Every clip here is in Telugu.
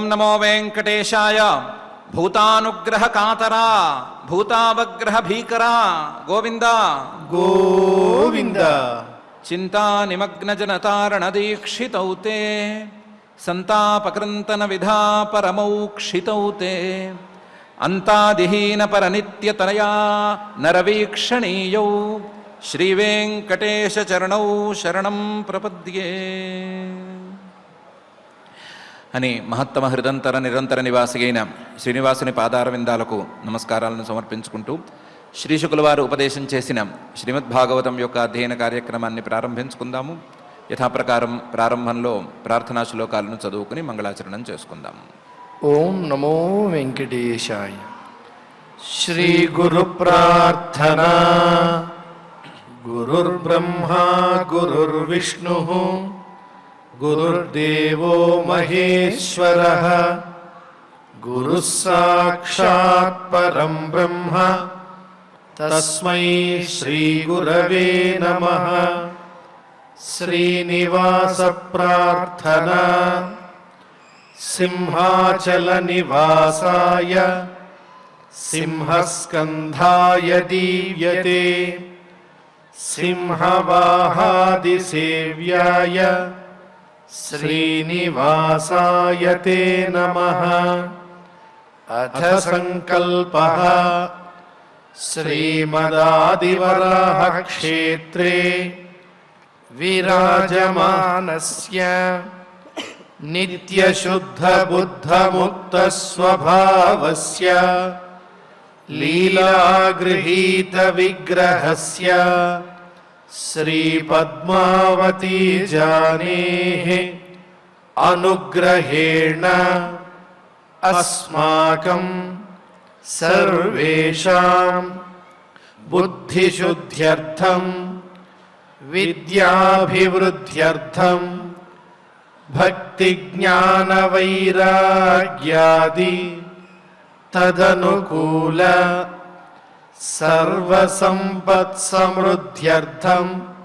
నమో వెంకటేశాయ భూతానుగ్రహ కాతరా భూతావగ్రహ భీకరా గోవింద గోవింద చింతా నిమగ్న జనతారణ దీక్షితౌ తే సంతాపకృంతన విధా పరమౌక్షితౌ తే అంతాదిహీన పరనిత్యతనయా నరవీక్షణీయౌ శ్రీవేంకటేశ చరణౌ శరణం ప్రపద్యే అని మహత్తమ హృదంతర నిరంతర నివాసి అయిన శ్రీనివాసుని పాదారవిందాలకు నమస్కారాలను సమర్పించుకుంటూ శ్రీశుకుల వారు ఉపదేశం చేసిన శ్రీమద్ భాగవతం యొక్క అధ్యయన కార్యక్రమాన్ని ప్రారంభించుకుందాము యథాప్రకారం ప్రారంభంలో ప్రార్థనా శ్లోకాలను చదువుకుని మంగళాచరణం చేసుకుందాం ఓం నమో వెంకటేశాయ శ్రీ గురు ప్రార్థనా గురుర్బ్రహ్మా గురుర్విష్ణు గురుర్దేవో మహేశ్వర గురు సాక్షాత్ పరం బ్రహ్మ తస్మై శ్రీ గురవే నమః శ్రీనివాస ప్రార్థనా सिंहाचलनिवासाय सिंहस्कन्धाय दीव्यते सिंहवाहादिसेव्याय श्रीनिवासाय ते नमः अथ सङ्कल्पः श्रीमदादिवराहक्षेत्रे विराजमानस्य नित्यशुद्धबुद्धमुक्तस्वभावस्य लीलागृहीतविग्रहस्य श्रीपद्मावतीजानेः अनुग्रहेण अस्माकं सर्वेषां बुद्धिशुद्ध्यर्थं विद्याभिवृद्ध्यर्थं भक्तिज्ञानवैराग्यादि तदनुकूल सर्वसम्पत्समृद्ध्यर्थं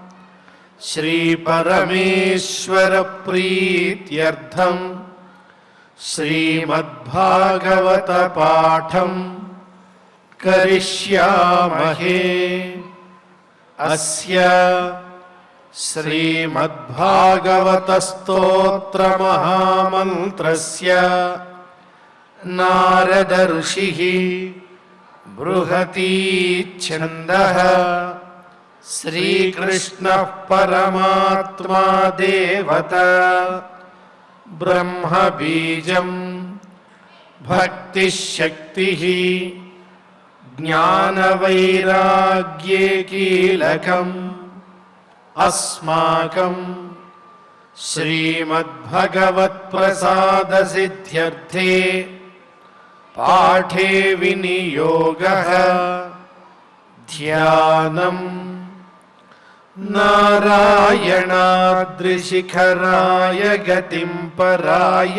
श्रीपरमेश्वरप्रीत्यर्थं श्रीमद्भागवतपाठं करिष्यामहे अस्य श्रीमद्भागवतस्तोत्रमहामन्त्रस्य नारदर्षिः बृहतीच्छन्दः श्रीकृष्णः परमात्मा देवता ब्रह्मबीजम् भक्तिः शक्तिः ज्ञानवैराग्ये कीलकम् अस्माकं श्रीमद्भगवत्प्रसादसिद्ध्यर्थे पाठे विनियोगः ध्यानम् नारायणाद्रिशिखराय गतिं पराय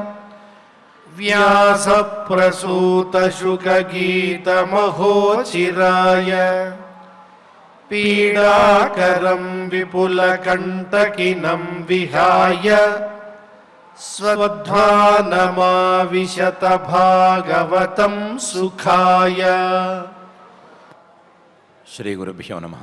व्यासप्रसूतशुकगीतमहोचिराय पीडाकरं विपुलकण्टकिनं विहाय स्वध्वानमाविशत भागवतं सुखाय శ్రీ గురుభ్యో నమ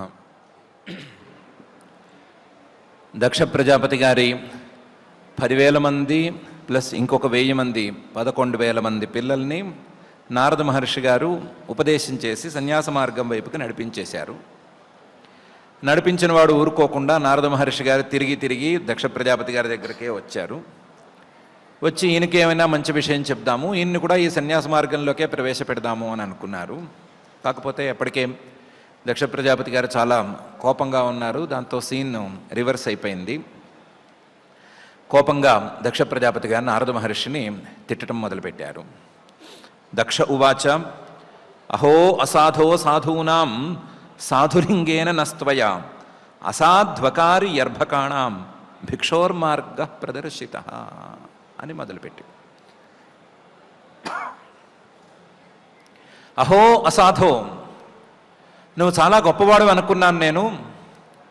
దక్ష ప్రజాపతి గారి పదివేల మంది ప్లస్ ఇంకొక వెయ్యి మంది పదకొండు వేల మంది పిల్లల్ని నారద మహర్షి గారు ఉపదేశం చేసి సన్యాస మార్గం వైపుకి నడిపించేశారు నడిపించిన వాడు ఊరుకోకుండా నారద మహర్షి గారు తిరిగి తిరిగి దక్ష ప్రజాపతి గారి దగ్గరికే వచ్చారు వచ్చి ఈయనకి ఏమైనా మంచి విషయం చెప్దాము ఈయన్ని కూడా ఈ సన్యాస మార్గంలోకే ప్రవేశపెడదాము అని అనుకున్నారు కాకపోతే ఎప్పటికే దక్ష ప్రజాపతి గారు చాలా కోపంగా ఉన్నారు దాంతో సీన్ రివర్స్ అయిపోయింది కోపంగా దక్ష ప్రజాపతి గారు నారద మహర్షిని తిట్టడం మొదలుపెట్టారు దక్ష ఉవాచ అహో అసాధో సాధూనాం సాధులింగేన నస్త్వయ అసాధ్వకారి యర్భకాణాం భిక్షోర్మార్గ ప్రదర్శిత అని మొదలుపెట్టి అహో అసాధో నువ్వు చాలా గొప్పవాడివి అనుకున్నాను నేను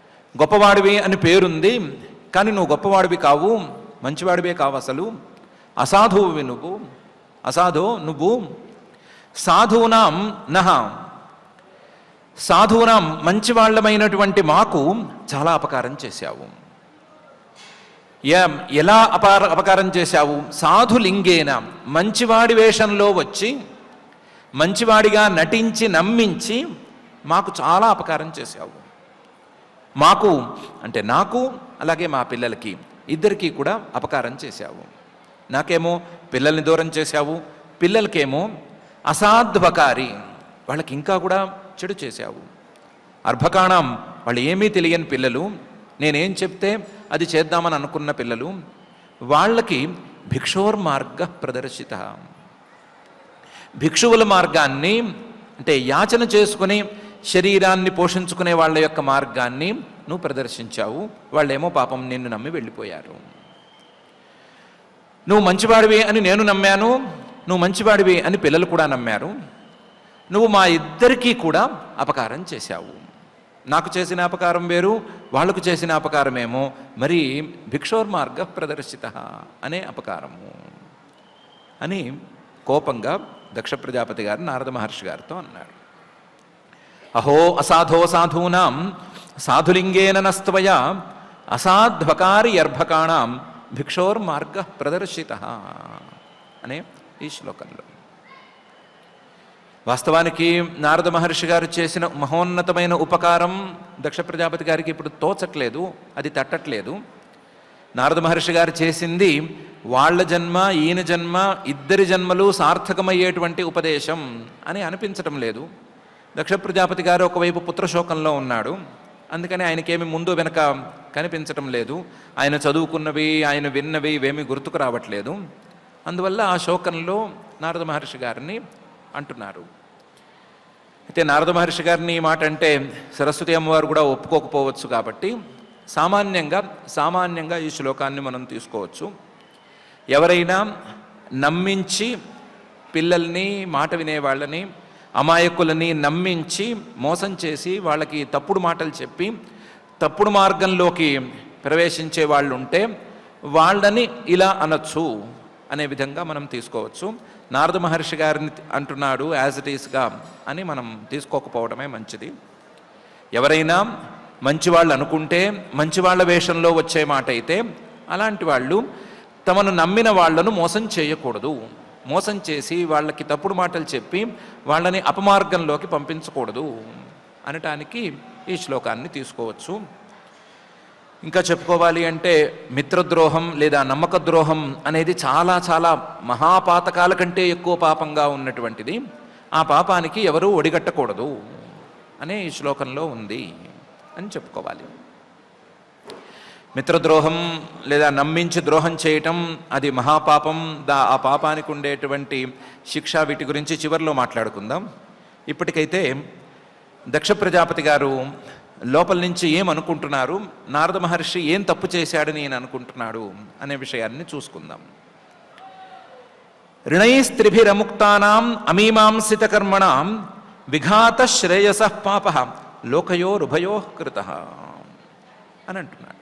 గొప్పవాడివి అని పేరుంది కానీ నువ్వు గొప్పవాడివి కావు మంచివాడివే కావు అసలు అసాధువువి నువ్వు అసాధు నువ్వు సాధూనాం నహ సాధువునాం మంచివాళ్ళమైనటువంటి మాకు చాలా అపకారం చేశావు ఎం- ఎలా అపార అపకారం చేశావు సాధులింగేన మంచివాడి వేషంలో వచ్చి మంచివాడిగా నటించి నమ్మించి మాకు చాలా అపకారం చేశావు మాకు అంటే నాకు అలాగే మా పిల్లలకి ఇద్దరికీ కూడా అపకారం చేశావు నాకేమో పిల్లల్ని దూరం చేశావు పిల్లలకేమో అసాధ్వకారి వాళ్ళకి ఇంకా కూడా చెడు చేశావు అర్భకాణం వాళ్ళు ఏమీ తెలియని పిల్లలు నేనేం చెప్తే అది చేద్దామని అనుకున్న పిల్లలు వాళ్ళకి భిక్షోర్మార్గ ప్రదర్శిత భిక్షువుల మార్గాన్ని అంటే యాచన చేసుకుని శరీరాన్ని పోషించుకునే వాళ్ళ యొక్క మార్గాన్ని నువ్వు ప్రదర్శించావు వాళ్ళేమో పాపం నిన్ను నమ్మి వెళ్ళిపోయారు నువ్వు మంచివాడివి అని నేను నమ్మాను నువ్వు మంచివాడివి అని పిల్లలు కూడా నమ్మారు నువ్వు మా ఇద్దరికీ కూడా అపకారం చేశావు నాకు చేసిన అపకారం వేరు వాళ్ళకు చేసిన అపకారమేమో మరి భిక్షోర్మార్గ ప్రదర్శిత అనే అపకారము అని కోపంగా దక్ష ప్రజాపతి గారు నారద మహర్షి గారితో అన్నాడు అహో అసాధో సాధూనాం సాధులింగేన నస్త్వయ అసాధ్వకారి అర్భకాణం భిక్షోర్మార్గ ప్రదర్శిత అనే ఈ శ్లోకంలో వాస్తవానికి నారద మహర్షి గారు చేసిన మహోన్నతమైన ఉపకారం దక్ష ప్రజాపతి గారికి ఇప్పుడు తోచట్లేదు అది తట్టట్లేదు నారద మహర్షి గారు చేసింది వాళ్ళ జన్మ ఈయన జన్మ ఇద్దరి జన్మలు సార్థకమయ్యేటువంటి ఉపదేశం అని అనిపించటం లేదు దక్ష ప్రజాపతి గారు ఒకవైపు పుత్రశోకంలో ఉన్నాడు అందుకని ఆయనకేమి ముందు వెనక కనిపించటం లేదు ఆయన చదువుకున్నవి ఆయన విన్నవి ఇవేమీ గుర్తుకు రావట్లేదు అందువల్ల ఆ శోకంలో నారద మహర్షి గారిని అంటున్నారు అయితే నారద మహర్షి గారిని ఈ మాట అంటే సరస్వతి అమ్మవారు కూడా ఒప్పుకోకపోవచ్చు కాబట్టి సామాన్యంగా సామాన్యంగా ఈ శ్లోకాన్ని మనం తీసుకోవచ్చు ఎవరైనా నమ్మించి పిల్లల్ని మాట వినేవాళ్ళని అమాయకులని నమ్మించి మోసం చేసి వాళ్ళకి తప్పుడు మాటలు చెప్పి తప్పుడు మార్గంలోకి ప్రవేశించే వాళ్ళు ఉంటే వాళ్ళని ఇలా అనొచ్చు అనే విధంగా మనం తీసుకోవచ్చు నారద మహర్షి గారిని అంటున్నాడు యాజ్ ఇట్ ఈస్గా అని మనం తీసుకోకపోవడమే మంచిది ఎవరైనా మంచివాళ్ళు అనుకుంటే మంచివాళ్ళ వేషంలో వచ్చే మాట అయితే అలాంటి వాళ్ళు తమను నమ్మిన వాళ్ళను మోసం చేయకూడదు మోసం చేసి వాళ్ళకి తప్పుడు మాటలు చెప్పి వాళ్ళని అపమార్గంలోకి పంపించకూడదు అనటానికి ఈ శ్లోకాన్ని తీసుకోవచ్చు ఇంకా చెప్పుకోవాలి అంటే మిత్రద్రోహం లేదా నమ్మక ద్రోహం అనేది చాలా చాలా మహాపాతకాల కంటే ఎక్కువ పాపంగా ఉన్నటువంటిది ఆ పాపానికి ఎవరూ ఒడిగట్టకూడదు అనే ఈ శ్లోకంలో ఉంది అని చెప్పుకోవాలి మిత్రద్రోహం లేదా నమ్మించి ద్రోహం చేయటం అది మహాపాపం దా ఆ పాపానికి ఉండేటువంటి శిక్ష వీటి గురించి చివరిలో మాట్లాడుకుందాం ఇప్పటికైతే దక్ష ప్రజాపతి గారు లోపల నుంచి ఏమనుకుంటున్నారు నారద మహర్షి ఏం తప్పు చేశాడని నేను అనుకుంటున్నాడు అనే విషయాన్ని చూసుకుందాం ऋणैस्त्रिभिरमुक्तानाम् अमीमांसितकर्मणां విఘాతశ్రేయస పాప లోకయోరుభయో కృత అని అంటున్నాడు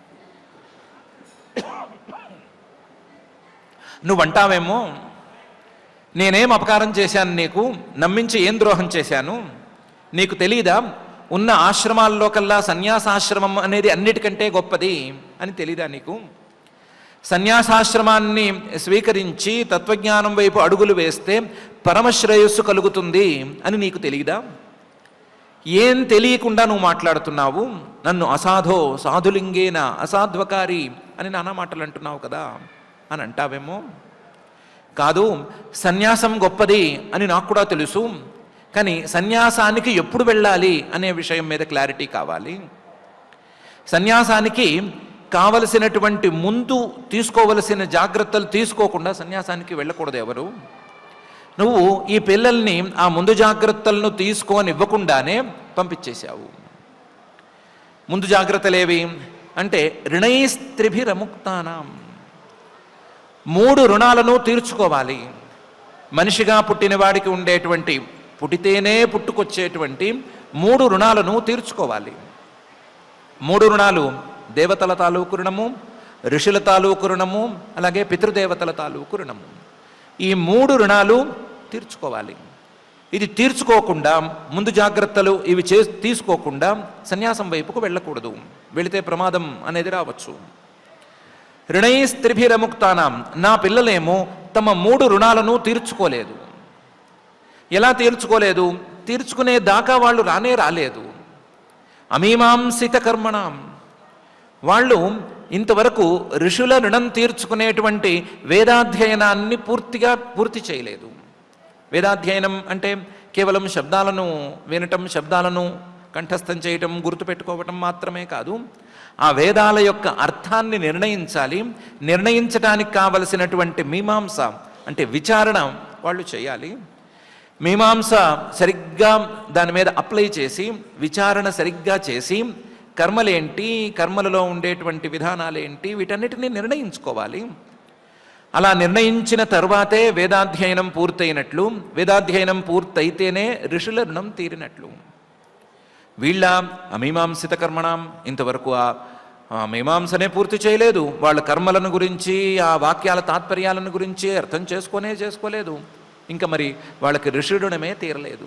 నువ్వంటావేమో నేనేం అపకారం చేశాను నీకు నమ్మించి ఏం ద్రోహం చేశాను నీకు తెలీదా ఉన్న ఆశ్రమాల్లో కల్లా సన్యాసాశ్రమం అనేది అన్నిటికంటే గొప్పది అని తెలీదా నీకు సన్యాసాశ్రమాన్ని స్వీకరించి తత్వజ్ఞానం వైపు అడుగులు వేస్తే పరమశ్రేయస్సు కలుగుతుంది అని నీకు తెలియదా ఏం తెలియకుండా నువ్వు మాట్లాడుతున్నావు నన్ను అసాధో సాధులింగేన అసాధ్వకారి అని నానా మాటలు అంటున్నావు కదా అని అంటావేమో కాదు సన్యాసం గొప్పది అని నాకు కూడా తెలుసు కానీ సన్యాసానికి ఎప్పుడు వెళ్ళాలి అనే విషయం మీద క్లారిటీ కావాలి సన్యాసానికి కావలసినటువంటి ముందు తీసుకోవలసిన జాగ్రత్తలు తీసుకోకుండా సన్యాసానికి వెళ్ళకూడదు ఎవరు నువ్వు ఈ పిల్లల్ని ఆ ముందు జాగ్రత్తలను తీసుకొని ఇవ్వకుండానే పంపించేశావు ముందు జాగ్రత్తలేవి అంటే రుణైస్త్రిభిరముక్తానాం మూడు రుణాలను తీర్చుకోవాలి మనిషిగా పుట్టిన వాడికి ఉండేటువంటి పుట్టితేనే పుట్టుకొచ్చేటువంటి మూడు రుణాలను తీర్చుకోవాలి మూడు రుణాలు దేవతల తాలూకు రుణము ఋషుల తాలూకు రుణము అలాగే పితృదేవతల తాలూకు రుణము ఈ మూడు రుణాలు తీర్చుకోవాలి ఇది తీర్చుకోకుండా ముందు జాగ్రత్తలు ఇవి చే తీసుకోకుండా సన్యాసం వైపుకు వెళ్ళకూడదు వెళితే ప్రమాదం అనేది రావచ్చు రుణైస్త్రిభిరముక్తానాం నా పిల్లలేమో తమ మూడు రుణాలను తీర్చుకోలేదు ఎలా తీర్చుకోలేదు తీర్చుకునే దాకా వాళ్ళు రానే రాలేదు అమీమాంసిత కర్మణం వాళ్ళు ఇంతవరకు ఋషుల రుణం తీర్చుకునేటువంటి వేదాధ్యయనాన్ని పూర్తిగా పూర్తి చేయలేదు వేదాధ్యయనం అంటే కేవలం శబ్దాలను వినటం శబ్దాలను కంఠస్థం చేయటం గుర్తుపెట్టుకోవటం మాత్రమే కాదు ఆ వేదాల యొక్క అర్థాన్ని నిర్ణయించాలి నిర్ణయించడానికి కావలసినటువంటి మీమాంస అంటే విచారణ వాళ్ళు చేయాలి మీమాంస సరిగ్గా దాని మీద అప్లై చేసి విచారణ సరిగ్గా చేసి కర్మలేంటి కర్మలలో ఉండేటువంటి విధానాలేంటి వీటన్నిటిని నిర్ణయించుకోవాలి అలా నిర్ణయించిన తర్వాతే వేదాధ్యయనం పూర్తయినట్లు వేదాధ్యయనం పూర్తయితేనే ఋషుల రుణం తీరినట్లు వీళ్ళ అమీమాంసిత కర్మణం ఇంతవరకు ఆ ఆ మీమాంసనే పూర్తి చేయలేదు వాళ్ళ కర్మలను గురించి ఆ వాక్యాల తాత్పర్యాలను గురించి అర్థం చేసుకోనే చేసుకోలేదు ఇంకా మరి వాళ్ళకి ఋషి రుణమే తీరలేదు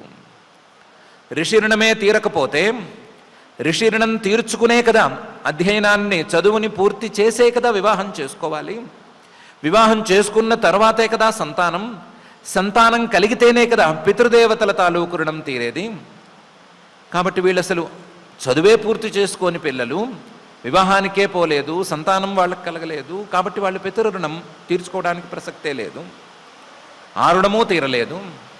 ఋషి రుణమే తీరకపోతే ఋషి రుణం తీర్చుకునే కదా అధ్యయనాన్ని చదువుని పూర్తి చేసే కదా వివాహం చేసుకోవాలి వివాహం చేసుకున్న తర్వాతే కదా సంతానం సంతానం కలిగితేనే కదా పితృదేవతల తాలూకు రుణం తీరేది కాబట్టి వీళ్ళు అసలు చదువే పూర్తి చేసుకొని పిల్లలు వివాహానికే పోలేదు సంతానం వాళ్ళకి కలగలేదు కాబట్టి వాళ్ళు పితృ రుణం తీర్చుకోవడానికి ప్రసక్తే లేదు ఆ రుణము తీరలేదు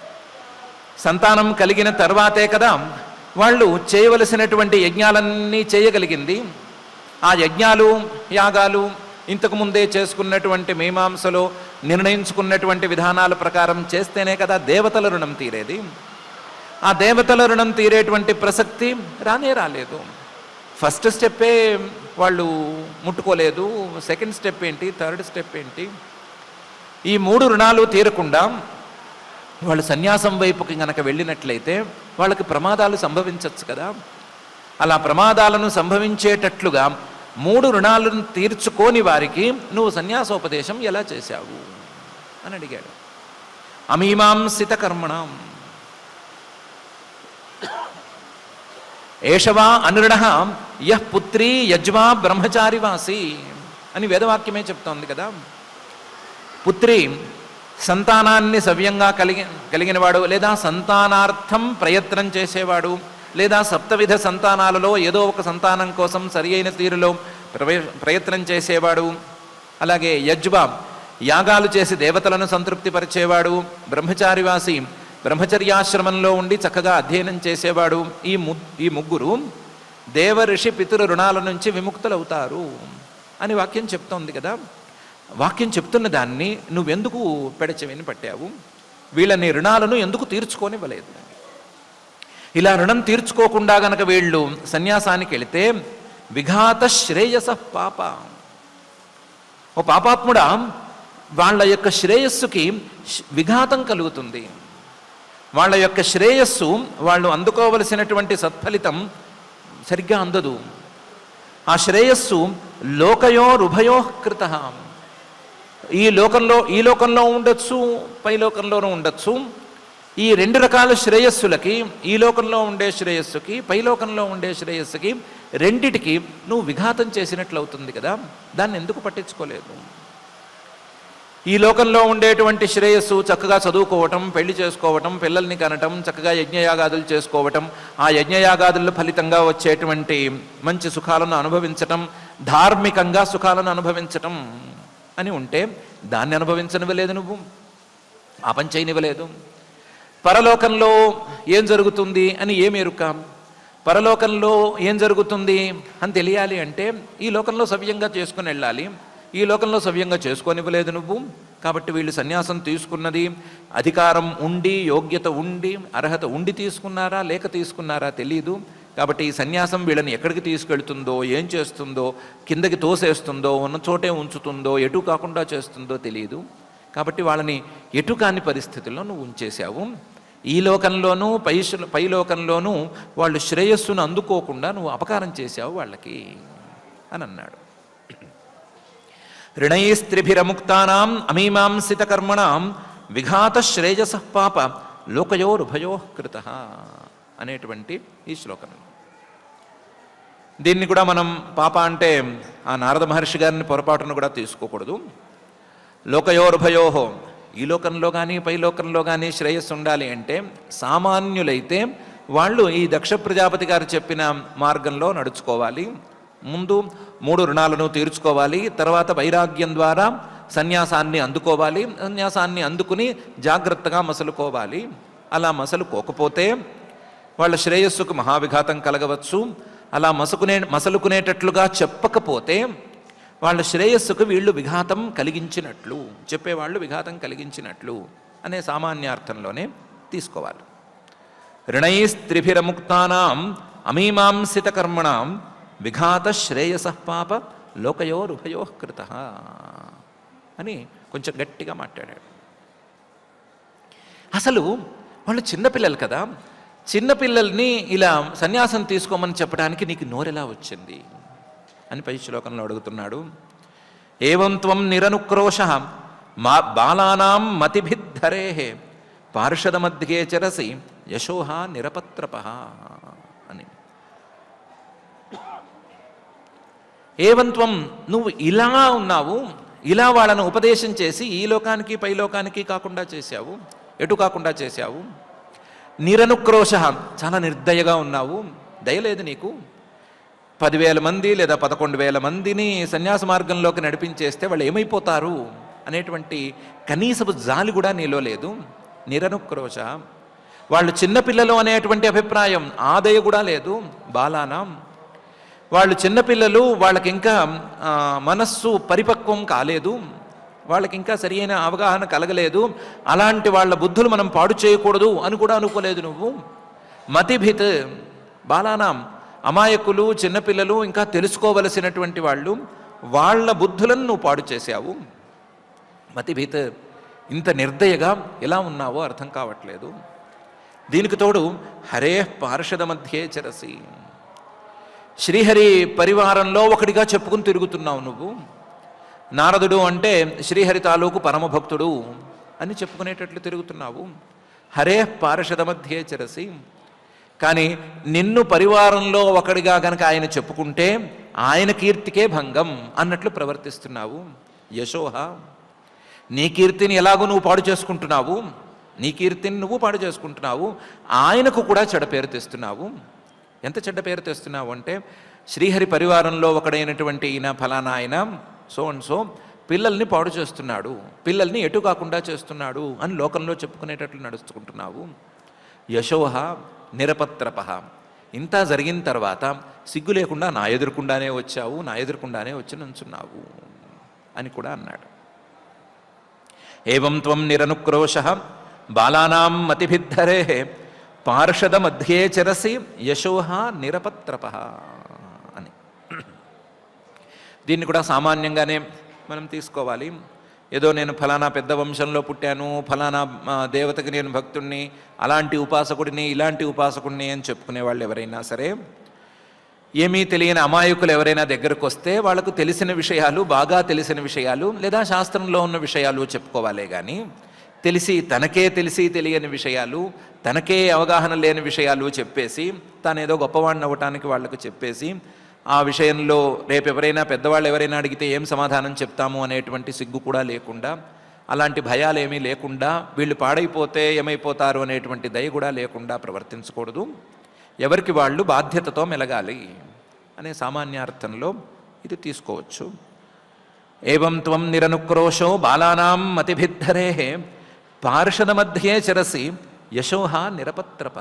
సంతానం కలిగిన తర్వాతే కదా వాళ్ళు చేయవలసినటువంటి యజ్ఞాలన్నీ చేయగలిగింది ఆ యజ్ఞాలు యాగాలు ఇంతకు ముందే చేసుకున్నటువంటి మీమాంసలో నిర్ణయించుకున్నటువంటి విధానాల ప్రకారం చేస్తేనే కదా దేవతల రుణం తీరేది ఆ దేవతల రుణం తీరేటువంటి ప్రసక్తి రానే రాలేదు ఫస్ట్ స్టెప్పే వాళ్ళు ముట్టుకోలేదు సెకండ్ స్టెప్ ఏంటి థర్డ్ స్టెప్ ఏంటి ఈ మూడు రుణాలు తీరకుండా వాళ్ళు సన్యాసం వైపుకి గనక వెళ్ళినట్లయితే వాళ్ళకి ప్రమాదాలు సంభవించవచ్చు కదా అలా ప్రమాదాలను సంభవించేటట్లుగా మూడు రుణాలను తీర్చుకోని వారికి నువ్వు సన్యాసోపదేశం ఎలా చేశావు అని అడిగాడు అమీమాంసిత కర్మణం ఏషవా అనురుణ యః పుత్రీ యజ్వా బ్రహ్మచారివాసి అని వేదవాక్యమే చెప్తోంది కదా పుత్రి సంతానాన్ని సవ్యంగా కలిగి కలిగినవాడు లేదా సంతానార్థం ప్రయత్నం చేసేవాడు లేదా సప్తవిధ సంతానాలలో ఏదో ఒక సంతానం కోసం సరి అయిన తీరులో ప్రవే- ప్రయత్నం చేసేవాడు అలాగే యజ్వ యాగాలు చేసి దేవతలను సంతృప్తిపరిచేవాడు బ్రహ్మచారివాసి బ్రహ్మచర్యాశ్రమంలో ఉండి చక్కగా అధ్యయనం చేసేవాడు ఈ ము ఈ ముగ్గురు దేవ ఋషి పితృ రుణాల నుంచి విముక్తులవుతారు అని వాక్యం చెప్తోంది కదా వాక్యం చెప్తున్న దాన్ని నువ్వెందుకు పెడచెవిని పట్టావు వీళ్ళని రుణాలను ఎందుకు తీర్చుకోనివ్వలేదు ఇలా రుణం తీర్చుకోకుండా గనక వీళ్ళు సన్యాసానికి వెళితే విఘాత శ్రేయస పాప ఓ పాపాత్ముడా వాళ్ళ యొక్క శ్రేయస్సుకి శ్- విఘాతం కలుగుతుంది వాళ్ళ యొక్క శ్రేయస్సు వాళ్ళు అందుకోవలసినటువంటి సత్ఫలితం సరిగ్గా అందదు ఆ శ్రేయస్సు లోకయోరుభయో కృత ఈ లోకంలో ఈ లోకంలో ఉండొచ్చు పై లోకంలోనూ ఉండొచ్చు ఈ రెండు రకాల శ్రేయస్సులకి ఈ లోకంలో ఉండే శ్రేయస్సుకి పై లోకంలో ఉండే శ్రేయస్సుకి రెండిటికి నువ్వు విఘాతం చేసినట్లు అవుతుంది కదా దాన్ని ఎందుకు పట్టించుకోలేదు ఈ లోకంలో ఉండేటువంటి శ్రేయస్సు చక్కగా చదువుకోవటం పెళ్లి చేసుకోవటం పిల్లల్ని కనటం చక్కగా యజ్ఞయాగాదులు చేసుకోవటం ఆ యజ్ఞయాగాదుల ఫలితంగా వచ్చేటువంటి మంచి సుఖాలను అనుభవించటం ధార్మికంగా సుఖాలను అనుభవించటం అని ఉంటే దాన్ని అనుభవించనివ్వలేదు నువ్వు ఆ పని చేయనివ్వలేదు పరలోకంలో ఏం జరుగుతుంది అని ఏం ఎరుక పరలోకంలో ఏం జరుగుతుంది అని తెలియాలి అంటే ఈ లోకంలో సవ్యంగా చేసుకుని వెళ్ళాలి ఈ లోకంలో సవ్యంగా చేసుకోనివ్వలేదు నువ్వు కాబట్టి వీళ్ళు సన్యాసం తీసుకున్నది అధికారం ఉండి యోగ్యత ఉండి అర్హత ఉండి తీసుకున్నారా లేక తీసుకున్నారా తెలియదు కాబట్టి ఈ సన్యాసం వీళ్ళని ఎక్కడికి తీసుకెళ్తుందో ఏం చేస్తుందో కిందకి తోసేస్తుందో ఉన్న చోటే ఉంచుతుందో ఎటు కాకుండా చేస్తుందో తెలియదు కాబట్టి వాళ్ళని ఎటు కాని పరిస్థితుల్లో నువ్వు ఉంచేశావు ఈ లోకంలోనూ పై పై లోకంలోనూ వాళ్ళు శ్రేయస్సును అందుకోకుండా నువ్వు అపకారం చేశావు వాళ్ళకి అని అన్నాడు ऋणैस्त्रिभिरमुक्तानाम् అమీమాంసితకర్మణాం విఘాత శ్రేయస పాప లోకయోరుభయో కృత అనేటువంటి ఈ శ్లోకంలో దీన్ని కూడా మనం పాప అంటే ఆ నారద మహర్షి గారిని పొరపాటును కూడా తీసుకోకూడదు లోకయోర్భయోహో ఈ లోకంలో కానీ పై లోకంలో కానీ శ్రేయస్సు ఉండాలి అంటే సామాన్యులైతే వాళ్ళు ఈ దక్ష ప్రజాపతి గారు చెప్పిన మార్గంలో నడుచుకోవాలి ముందు మూడు రుణాలను తీర్చుకోవాలి తర్వాత వైరాగ్యం ద్వారా సన్యాసాన్ని అందుకోవాలి సన్యాసాన్ని అందుకుని జాగ్రత్తగా మసలుకోవాలి అలా మసలుకోకపోతే వాళ్ళ శ్రేయస్సుకు మహావిఘాతం కలగవచ్చు అలా మసుకునే మసలుకునేటట్లుగా చెప్పకపోతే వాళ్ళ శ్రేయస్సుకు వీళ్ళు విఘాతం కలిగించినట్లు చెప్పేవాళ్ళు విఘాతం కలిగించినట్లు అనే సామాన్యార్థంలోనే తీసుకోవాలి రుణైస్త్రిభిరముక్తానాం అమీమాంసిత కర్మణాం విఘాత శ్రేయస పాప లోకయోరుభయో కృత అని కొంచెం గట్టిగా మాట్లాడాడు అసలు వాళ్ళు చిన్నపిల్లలు కదా చిన్నపిల్లల్ని ఇలా సన్యాసం తీసుకోమని చెప్పడానికి నీకు నోరెలా వచ్చింది అని పై శ్లోకంలో అడుగుతున్నాడు ఏవం త్వం నిరనుక్రోశ మా బాలానాం మతిభిద్ధరే పార్షద మధ్యే చరసి యశోహ నిరపత్రప అని ఏవం త్వం నువ్వు ఇలా ఉన్నావు ఇలా వాళ్ళను ఉపదేశం చేసి ఈ లోకానికి పై లోకానికి కాకుండా చేశావు ఎటు కాకుండా చేశావు నిరనుక్రోశ చాలా నిర్దయగా ఉన్నావు దయలేదు నీకు పదివేల మంది లేదా పదకొండు వేల మందిని సన్యాస మార్గంలోకి నడిపించేస్తే వాళ్ళు ఏమైపోతారు అనేటువంటి కనీసపు జాలి కూడా నీలో లేదు నిరనుక్రోశ వాళ్ళు చిన్నపిల్లలు అనేటువంటి అభిప్రాయం ఆదయ కూడా లేదు బాలానం వాళ్ళు చిన్నపిల్లలు వాళ్ళకి ఇంకా ఆ, మనస్సు పరిపక్వం కాలేదు వాళ్ళకి ఇంకా సరియైన అవగాహన కలగలేదు అలాంటి వాళ్ళ బుద్ధులు మనం పాడు చేయకూడదు అని కూడా అనుకోలేదు నువ్వు మతిభిత్ బాలానాం అమాయకులు చిన్నపిల్లలు ఇంకా తెలుసుకోవలసినటువంటి వాళ్ళు వాళ్ళ బుద్ధులను నువ్వు పాడు చేశావు మతిభీత ఇంత నిర్దయగా ఎలా ఉన్నావో అర్థం కావట్లేదు దీనికి తోడు హరే పార్షద మధ్యే చరసి శ్రీహరి పరివారంలో ఒకటిగా చెప్పుకుని తిరుగుతున్నావు నువ్వు నారదుడు అంటే శ్రీహరి తాలూకు పరమభక్తుడు అని చెప్పుకునేటట్లు తిరుగుతున్నావు హరే పార్షద మధ్యే చరసి కానీ నిన్ను పరివారంలో ఒకడిగా గనక ఆయన చెప్పుకుంటే ఆయన కీర్తికే భంగం అన్నట్లు ప్రవర్తిస్తున్నావు యశోహ నీ కీర్తిని ఎలాగో నువ్వు పాడు చేసుకుంటున్నావు నీ కీర్తిని నువ్వు పాడు చేసుకుంటున్నావు ఆయనకు కూడా చెడ్డ పేరు తెస్తున్నావు ఎంత చెడ్డ పేరు తెస్తున్నావు అంటే శ్రీహరి పరివారంలో ఒకడైనటువంటి ఈయన ఫలానా ఆయన సో అండ్ సో పిల్లల్ని పాడు చేస్తున్నాడు పిల్లల్ని ఎటు కాకుండా చేస్తున్నాడు అని లోకంలో చెప్పుకునేటట్లు నడుచుకుంటున్నావు యశోహ నిరపత్రప ఇంత జరిగిన తర్వాత సిగ్గు లేకుండా నా ఎదురుకుండానే వచ్చావు నా ఎదురుకుండానే వచ్చి నుంచున్నావు అని కూడా అన్నాడు ఏవం త్వం నిరనుక్రోశ బాలానాం మతిభిద్ధరే పార్షద మధ్యే చరసి యశోహ నిరపత్రప అని దీన్ని కూడా సామాన్యంగానే మనం తీసుకోవాలి ఏదో నేను ఫలానా పెద్ద వంశంలో పుట్టాను ఫలానా ఆ, దేవతకి నేను భక్తుణ్ణి అలాంటి ఉపాసకుడిని ఇలాంటి ఉపాసకుడిని అని చెప్పుకునే వాళ్ళు ఎవరైనా సరే ఏమీ తెలియని అమాయకులు ఎవరైనా దగ్గరకు వస్తే వాళ్ళకు తెలిసిన విషయాలు బాగా తెలిసిన విషయాలు లేదా శాస్త్రంలో ఉన్న విషయాలు చెప్పుకోవాలే కానీ తెలిసి తనకే తెలిసి తెలియని విషయాలు తనకే అవగాహన లేని విషయాలు చెప్పేసి తానేదో గొప్పవాడిని అవ్వటానికి వాళ్ళకు చెప్పేసి ఆ విషయంలో రేపు ఎవరైనా పెద్దవాళ్ళు ఎవరైనా అడిగితే ఏం సమాధానం చెప్తాము అనేటువంటి సిగ్గు కూడా లేకుండా అలాంటి భయాలు ఏమీ లేకుండా వీళ్ళు పాడైపోతే ఏమైపోతారు అనేటువంటి దయ కూడా లేకుండా ప్రవర్తించకూడదు ఎవరికి వాళ్ళు బాధ్యతతో మెలగాలి అనే సామాన్యార్థంలో ఇది తీసుకోవచ్చు ఏవం త్వం నిరనుక్రోశో బాలానాం మతిభిద్ధరే పార్షద మధ్యే చరసి యశోహ నిరపత్రప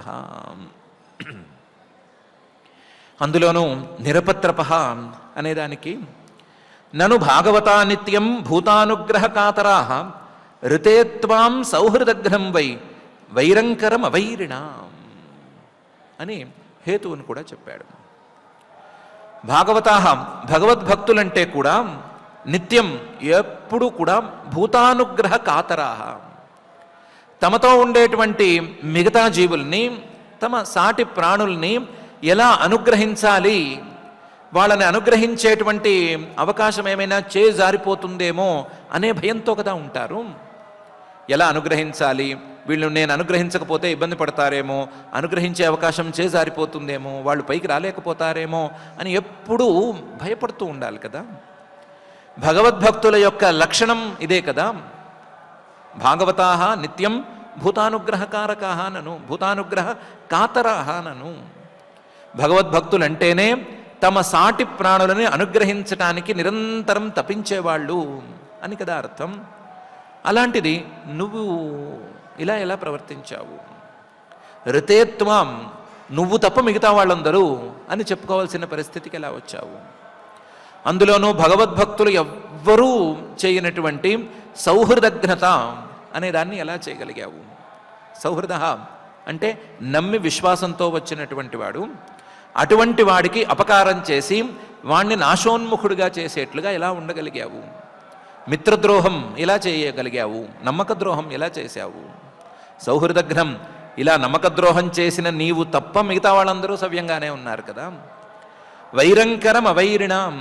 అందులోనూ నిరపత్రప అనేదానికి నను భాగవతా నిత్యం భూతానుగ్రహ కాతరా ఋతే త్వాం సౌహృదగ్రం వై వైరంకరం అవైరిణాం అని హేతువును కూడా చెప్పాడు భాగవతాహ భగవద్భక్తులంటే కూడా నిత్యం ఎప్పుడు కూడా భూతానుగ్రహ కాతరాహ తమతో ఉండేటువంటి మిగతా జీవుల్ని తమ సాటి ప్రాణుల్ని ఎలా అనుగ్రహించాలి వాళ్ళని అనుగ్రహించేటువంటి అవకాశం ఏమైనా చేజారిపోతుందేమో అనే భయంతో కదా ఉంటారు ఎలా అనుగ్రహించాలి వీళ్ళు నేను అనుగ్రహించకపోతే ఇబ్బంది పడతారేమో అనుగ్రహించే అవకాశం చేజారిపోతుందేమో వాళ్ళు పైకి రాలేకపోతారేమో అని ఎప్పుడూ భయపడుతూ ఉండాలి కదా భగవద్భక్తుల యొక్క లక్షణం ఇదే కదా భాగవతా నిత్యం భూతానుగ్రహకారకా నను భూతానుగ్రహ కాతరాహ నను భగవద్భక్తులంటేనే తమ సాటి ప్రాణులని అనుగ్రహించటానికి నిరంతరం తపించేవాళ్ళు అని కదా అర్థం అలాంటిది నువ్వు ఇలా ఎలా ప్రవర్తించావు రితేత్వం నువ్వు తప్ప మిగతా వాళ్ళందరూ అని చెప్పుకోవాల్సిన పరిస్థితికి ఎలా వచ్చావు అందులోనూ భగవద్భక్తులు ఎవ్వరూ చేయనటువంటి సౌహృదఘ్నత అనే దాన్ని ఎలా చేయగలిగావు సౌహృద అంటే నమ్మి విశ్వాసంతో వచ్చినటువంటి వాడు అటువంటి వాడికి అపకారం చేసి వాణ్ణి నాశోన్ముఖుడిగా చేసేట్లుగా ఎలా ఉండగలిగావు మిత్రద్రోహం ఎలా చేయగలిగావు నమ్మక ద్రోహం ఎలా చేశావు సౌహృదఘ్నం ఇలా నమ్మకద్రోహం చేసిన నీవు తప్ప మిగతా వాళ్ళందరూ సవ్యంగానే ఉన్నారు కదా వైరంకరం అవైరిణాం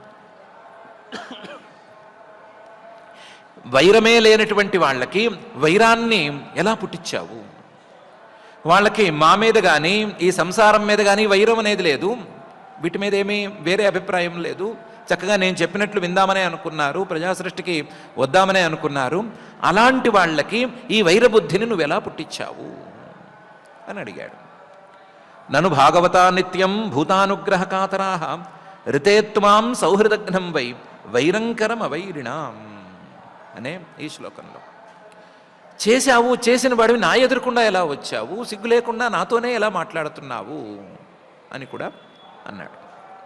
వైరమే లేనటువంటి వాళ్ళకి వైరాన్ని ఎలా పుట్టించావు వాళ్ళకి మా మీద కానీ ఈ సంసారం మీద కానీ వైరం అనేది లేదు వీటి మీద ఏమీ వేరే అభిప్రాయం లేదు చక్కగా నేను చెప్పినట్లు విందామనే అనుకున్నారు ప్రజాసృష్టికి వద్దామనే అనుకున్నారు అలాంటి వాళ్ళకి ఈ వైరబుద్ధిని నువ్వు ఎలా పుట్టించావు అని అడిగాడు నను భాగవతా నిత్యం భూతానుగ్రహ కాతరాహ రితేత్వాం సౌహృదఘ్నం వై వైరంకరం అవైరిణాం అనే ఈ శ్లోకంలో చేశావు చేసిన వాడివి నా ఎదురకుండా ఎలా వచ్చావు సిగ్గు లేకుండా నాతోనే ఎలా మాట్లాడుతున్నావు అని కూడా అన్నాడు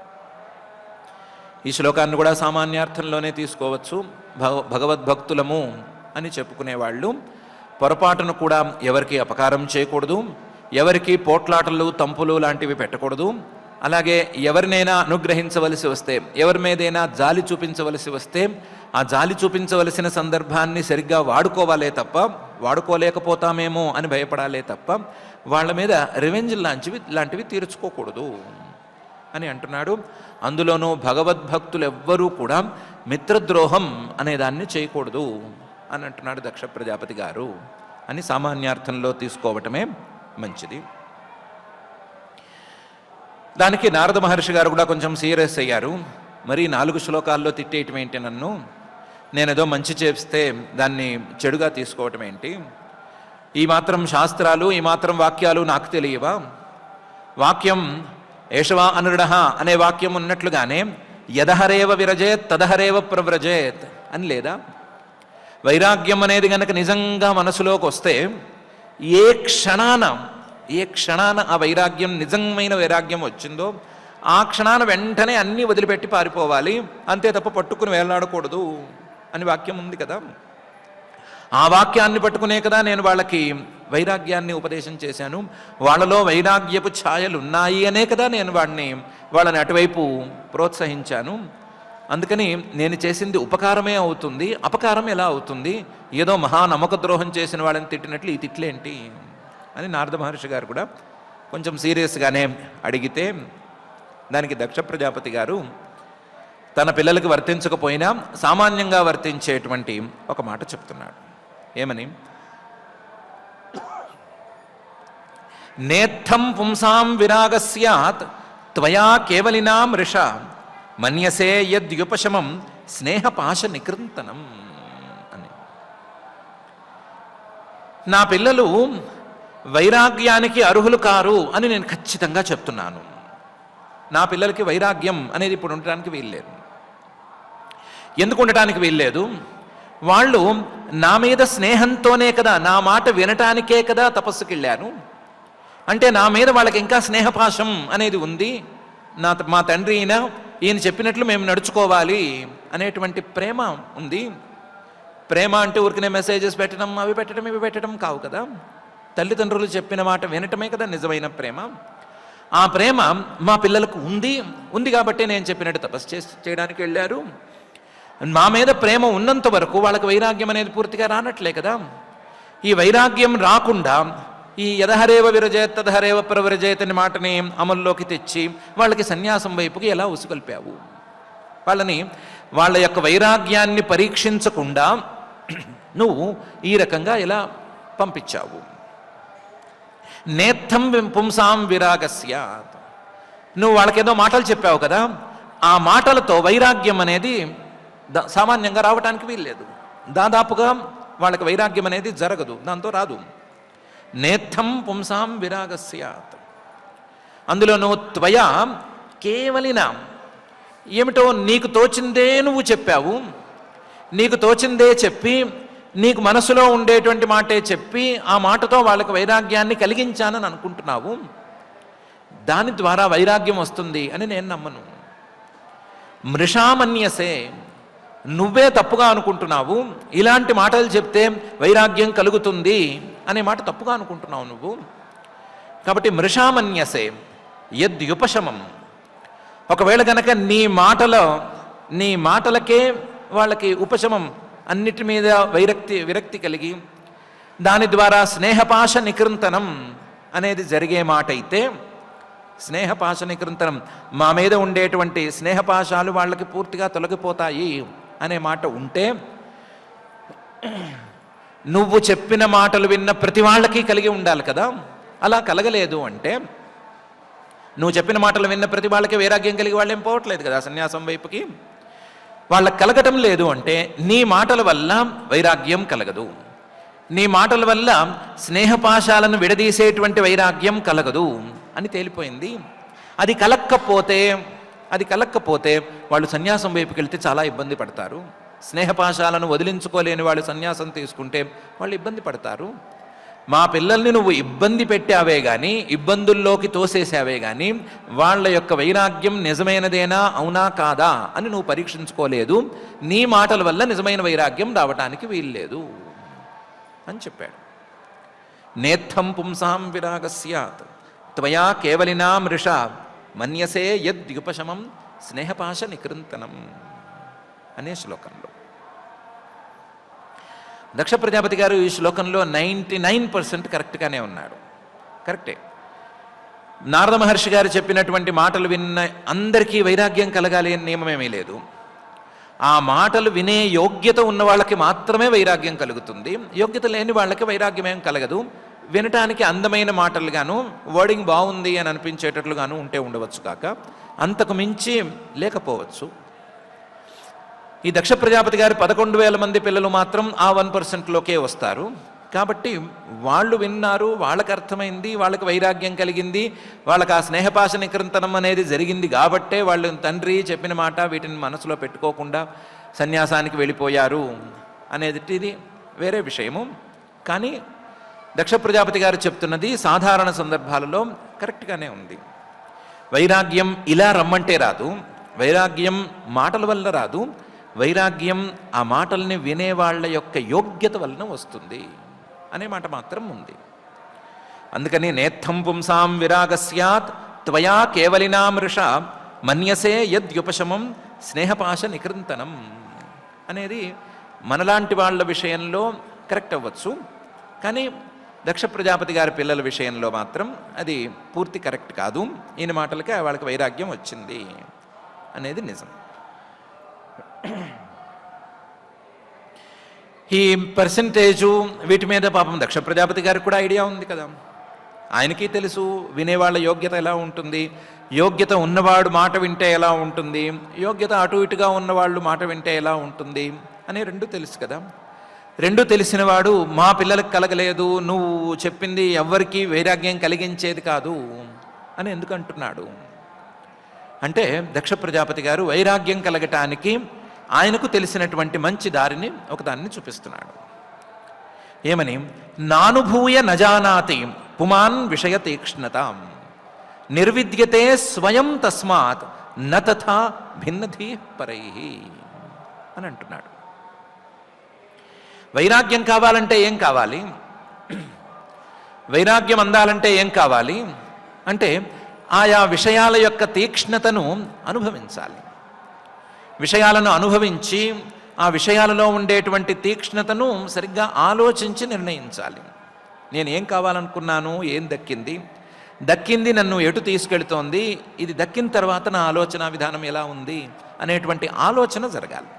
ఈ శ్లోకాన్ని కూడా సామాన్యార్థంలోనే తీసుకోవచ్చు భగ భగవద్భక్తులము అని చెప్పుకునేవాళ్ళు పొరపాటును కూడా ఎవరికి అపకారం చేయకూడదు ఎవరికి పోట్లాటలు తంపులు లాంటివి పెట్టకూడదు అలాగే ఎవరినైనా అనుగ్రహించవలసి వస్తే ఎవరి మీదైనా జాలి చూపించవలసి వస్తే ఆ జాలి చూపించవలసిన సందర్భాన్ని సరిగ్గా వాడుకోవాలే తప్ప వాడుకోలేకపోతామేమో అని భయపడాలే తప్ప వాళ్ళ మీద రివెంజ్ లాంటివి లాంటివి తీర్చుకోకూడదు అని అంటున్నాడు అందులోనూ భగవద్భక్తులు ఎవ్వరూ కూడా మిత్రద్రోహం అనేదాన్ని చేయకూడదు అని అంటున్నాడు దక్ష ప్రజాపతి గారు అని సామాన్యార్థంలో తీసుకోవటమే మంచిది దానికి నారద మహర్షి గారు కూడా కొంచెం సీరియస్ అయ్యారు మరి నాలుగు శ్లోకాల్లో తిట్టేయటం ఏంటి నన్ను నేనేదో మంచి చేస్తే దాన్ని చెడుగా తీసుకోవటం ఏంటి ఈ మాత్రం శాస్త్రాలు ఈ మాత్రం వాక్యాలు నాకు తెలియవా వాక్యం ఏషవా అనురుడ అనే వాక్యం ఉన్నట్లుగానే యదహరేవ విరజేత్ తదహరేవ ప్రవ్రజేత్ అని లేదా వైరాగ్యం అనేది గనక నిజంగా మనసులోకి వస్తే ఏ క్షణాన ఏ క్షణాన ఆ వైరాగ్యం నిజమైన వైరాగ్యం వచ్చిందో ఆ క్షణాన వెంటనే అన్నీ వదిలిపెట్టి పారిపోవాలి అంతే తప్ప పట్టుకుని వేలాడకూడదు అని వాక్యం ఉంది కదా ఆ వాక్యాన్ని పట్టుకునే కదా నేను వాళ్ళకి వైరాగ్యాన్ని ఉపదేశం చేశాను వాళ్ళలో వైరాగ్యపు ఛాయలు ఉన్నాయి అనే కదా నేను వాడిని వాళ్ళని అటువైపు ప్రోత్సహించాను అందుకని నేను చేసింది ఉపకారమే అవుతుంది అపకారం ఎలా అవుతుంది ఏదో మహా నమ్మక ద్రోహం చేసిన వాళ్ళని తిట్టినట్లు ఈ తిట్లేంటి అని నారద మహర్షి గారు కూడా కొంచెం సీరియస్గానే అడిగితే దానికి దక్ష ప్రజాపతి గారు తన పిల్లలకు వర్తించకపోయినా సామాన్యంగా వర్తించేటువంటి ఒక మాట చెప్తున్నాడు ఏమని నేత్థం పుంసాం విరాగ స్యాత్ త్వయా కేవలినాం ఋష మన్యసే యద్యుపశమం స్నేహపాశ నికృంతనం అని నా పిల్లలు వైరాగ్యానికి అర్హులు కారు అని నేను ఖచ్చితంగా చెప్తున్నాను నా పిల్లలకి వైరాగ్యం అనేది ఇప్పుడు ఉండటానికి వీల్లేదు ఎందుకు ఉండటానికి వీల్లేదు వాళ్ళు నా మీద స్నేహంతోనే కదా నా మాట వినటానికే కదా తపస్సుకి వెళ్ళాను అంటే నా మీద వాళ్ళకి ఇంకా స్నేహపాశం అనేది ఉంది నా మా తండ్రి అయినా ఈయన చెప్పినట్లు మేము నడుచుకోవాలి అనేటువంటి ప్రేమ ఉంది ప్రేమ అంటే ఊరికనే మెసేజెస్ పెట్టడం అవి పెట్టడం ఇవి పెట్టడం కావు కదా తల్లిదండ్రులు చెప్పిన మాట వినటమే కదా నిజమైన ప్రేమ ఆ ప్రేమ మా పిల్లలకు ఉంది ఉంది కాబట్టి నేను చెప్పినట్టు తపస్సు చేసి చేయడానికి వెళ్ళారు మా మీద ప్రేమ ఉన్నంత వరకు వాళ్ళకి వైరాగ్యం అనేది పూర్తిగా రానట్లే కదా ఈ వైరాగ్యం రాకుండా ఈ యదహరేవ విరజేత్ తదహరేవ ప్రవిరజేత్ అనే మాటని అమల్లోకి తెచ్చి వాళ్ళకి సన్యాసం వైపుకి ఎలా ఉసుకొల్పావు వాళ్ళని వాళ్ళ యొక్క వైరాగ్యాన్ని పరీక్షించకుండా నువ్వు ఈ రకంగా ఎలా పంపించావు నేత్తం పుంసాం విరాగస్య నువ్వు వాళ్ళకేదో మాటలు చెప్పావు కదా ఆ మాటలతో వైరాగ్యం అనేది ద- సామాన్యంగా రావటానికి వీల్లేదు దాదాపుగా వాళ్ళకి వైరాగ్యం అనేది జరగదు దాంతో రాదు నేత్తం పుంసాం విరాగస్యాత్ అందులోనూ త్వయా కేవలిన ఏమిటో నీకు తోచిందే నువ్వు చెప్పావు నీకు తోచిందే చెప్పి నీకు మనసులో ఉండేటువంటి మాటే చెప్పి ఆ మాటతో వాళ్ళకి వైరాగ్యాన్ని కలిగించానని అనుకుంటున్నావు దాని ద్వారా వైరాగ్యం వస్తుంది అని నేను నమ్మను మృషామన్యసే నువ్వే తప్పుగా అనుకుంటున్నావు ఇలాంటి మాటలు చెప్తే వైరాగ్యం కలుగుతుంది అనే మాట తప్పుగా అనుకుంటున్నావు నువ్వు కాబట్టి మృషామన్యసే యద్యుపశమం ఒకవేళ గనక నీ మాటలో నీ మాటలకే వాళ్ళకి ఉపశమం అన్నిటి మీద వైరక్తి విరక్తి కలిగి దాని ద్వారా స్నేహపాశ నికృంతనం అనేది జరిగే మాట అయితే స్నేహపాశ నికృంతనం మా మీద ఉండేటువంటి స్నేహపాశాలు వాళ్ళకి పూర్తిగా తొలగిపోతాయి అనే మాట ఉంటే నువ్వు చెప్పిన మాటలు విన్న ప్రతి వాళ్ళకి కలిగి ఉండాలి కదా అలా కలగలేదు అంటే నువ్వు చెప్పిన మాటలు విన్న ప్రతి వాళ్ళకి వైరాగ్యం కలిగి వాళ్ళు ఏం పోవట్లేదు కదా సన్యాసం వైపుకి వాళ్ళకి కలగటం లేదు అంటే నీ మాటల వల్ల వైరాగ్యం కలగదు నీ మాటల వల్ల స్నేహపాశాలను విడదీసేటువంటి వైరాగ్యం కలగదు అని తేలిపోయింది అది కలక్కపోతే అది కలక్కపోతే వాళ్ళు సన్యాసం వైపుకి వెళ్తే చాలా ఇబ్బంది పడతారు స్నేహపాశాలను వదిలించుకోలేని వాళ్ళు సన్యాసం తీసుకుంటే వాళ్ళు ఇబ్బంది పడతారు మా పిల్లల్ని నువ్వు ఇబ్బంది పెట్టావే కానీ ఇబ్బందుల్లోకి తోసేసావే కానీ వాళ్ళ యొక్క వైరాగ్యం నిజమైనదేనా అవునా కాదా అని నువ్వు పరీక్షించుకోలేదు నీ మాటల వల్ల నిజమైన వైరాగ్యం రావటానికి వీల్లేదు అని చెప్పాడు నేత్థం పుంసాం విరాగస్యాత్ త్వయా కేవలినా మృష మన్యసే యద్యుపశమం స్నేహపాశ నికృంతనం అనే శ్లోకంలో దక్ష ప్రజాపతి గారు ఈ శ్లోకంలో నైంటీ నైన్ పర్సెంట్ కరెక్ట్గానే ఉన్నాడు కరెక్టే నారద మహర్షి గారు చెప్పినటువంటి మాటలు విన్న అందరికీ వైరాగ్యం కలగాలి అని నియమమేమీ లేదు ఆ మాటలు వినే యోగ్యత ఉన్న వాళ్ళకి మాత్రమే వైరాగ్యం కలుగుతుంది యోగ్యత లేని వాళ్ళకి వైరాగ్యం ఏం కలగదు వినటానికి అందమైన మాటలుగాను వర్డింగ్ బాగుంది అని అనిపించేటట్లుగాను ఉంటే ఉండవచ్చు కాక అంతకు మించి లేకపోవచ్చు ఈ దక్ష ప్రజాపతి గారి పదకొండు వేల మంది పిల్లలు మాత్రం ఆ వన్ పర్సెంట్లోకే వస్తారు కాబట్టి వాళ్ళు విన్నారు వాళ్ళకి అర్థమైంది వాళ్ళకి వైరాగ్యం కలిగింది వాళ్ళకి ఆ స్నేహపాశ నికృంతనం అనేది జరిగింది కాబట్టే వాళ్ళు తండ్రి చెప్పిన మాట వీటిని మనసులో పెట్టుకోకుండా సన్యాసానికి వెళ్ళిపోయారు అనేది ఇది వేరే విషయము కానీ దక్ష ప్రజాపతి గారు చెప్తున్నది సాధారణ సందర్భాలలో కరెక్ట్గానే ఉంది వైరాగ్యం ఇలా రమ్మంటే రాదు వైరాగ్యం మాటల వల్ల రాదు వైరాగ్యం ఆ మాటల్ని వినేవాళ్ళ యొక్క యోగ్యత వలన వస్తుంది అనే మాట మాత్రం ఉంది అందుకని నేత్థం పుంసాం విరాగస్యాత్ త్వయా కేవలినా మృష మన్యసే యద్యుపశమం స్నేహపాశ నికృంతనం అనేది మనలాంటి వాళ్ళ విషయంలో కరెక్ట్ అవ్వచ్చు కానీ దక్ష ప్రజాపతి గారి పిల్లల విషయంలో మాత్రం అది పూర్తి కరెక్ట్ కాదు ఈయన మాటలకి వాళ్ళకి వైరాగ్యం వచ్చింది అనేది నిజం ఈ పర్సంటేజు వీటి మీద పాపం దక్ష ప్రజాపతి గారికి కూడా ఐడియా ఉంది కదా ఆయనకి తెలుసు వినేవాళ్ళ యోగ్యత ఎలా ఉంటుంది యోగ్యత ఉన్నవాడు మాట వింటే ఎలా ఉంటుంది యోగ్యత అటు ఇటుగా ఉన్నవాళ్ళు మాట వింటే ఎలా ఉంటుంది అని రెండు తెలుసు కదా రెండు తెలిసినవాడు మా పిల్లలకు కలగలేదు నువ్వు చెప్పింది ఎవ్వరికీ వైరాగ్యం కలిగించేది కాదు అని ఎందుకు అంటున్నాడు అంటే దక్ష ప్రజాపతి గారు వైరాగ్యం కలగటానికి ఆయనకు తెలిసినటువంటి మంచి దారిని ఒకదాన్ని చూపిస్తున్నాడు ఏమని నానుభూయ నజానాతి పుమాన్ విషయ తీక్ష్ణత నిర్విద్యతే స్వయం తస్మాత్ నతథా భిన్నధీ పరై అని అంటున్నాడు వైరాగ్యం కావాలంటే ఏం కావాలి వైరాగ్యం అందాలంటే ఏం కావాలి అంటే ఆయా విషయాల యొక్క తీక్ష్ణతను అనుభవించాలి విషయాలను అనుభవించి ఆ విషయాలలో ఉండేటువంటి తీక్ష్ణతను సరిగ్గా ఆలోచించి నిర్ణయించాలి నేను ఏం కావాలనుకున్నాను ఏం దక్కింది దక్కింది నన్ను ఎటు తీసుకెళ్తోంది ఇది దక్కిన తర్వాత నా ఆలోచన విధానం ఎలా ఉంది అనేటువంటి ఆలోచన జరగాలి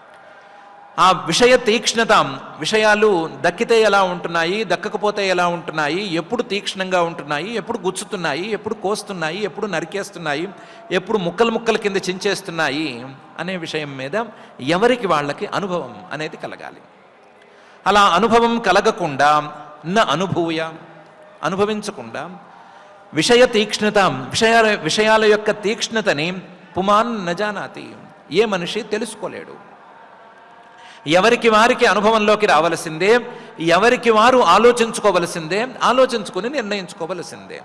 ఆ విషయ తీక్ష్ణత విషయాలు దక్కితే ఎలా ఉంటున్నాయి దక్కకపోతే ఎలా ఉంటున్నాయి ఎప్పుడు తీక్ష్ణంగా ఉంటున్నాయి ఎప్పుడు గుచ్చుతున్నాయి ఎప్పుడు కోస్తున్నాయి ఎప్పుడు నరికేస్తున్నాయి ఎప్పుడు ముక్కలు ముక్కల కింద చించేస్తున్నాయి అనే విషయం మీద ఎవరికి వాళ్ళకి అనుభవం అనేది కలగాలి అలా అనుభవం కలగకుండా న అనుభూయ అనుభవించకుండా విషయ తీక్ష్ణత విషయాల విషయాల యొక్క తీక్ష్ణతని పుమాన్ నజానాతి ఏ మనిషి తెలుసుకోలేడు ఎవరికి వారికి అనుభవంలోకి రావలసిందే ఎవరికి వారు ఆలోచించుకోవలసిందే ఆలోచించుకుని నిర్ణయించుకోవలసిందే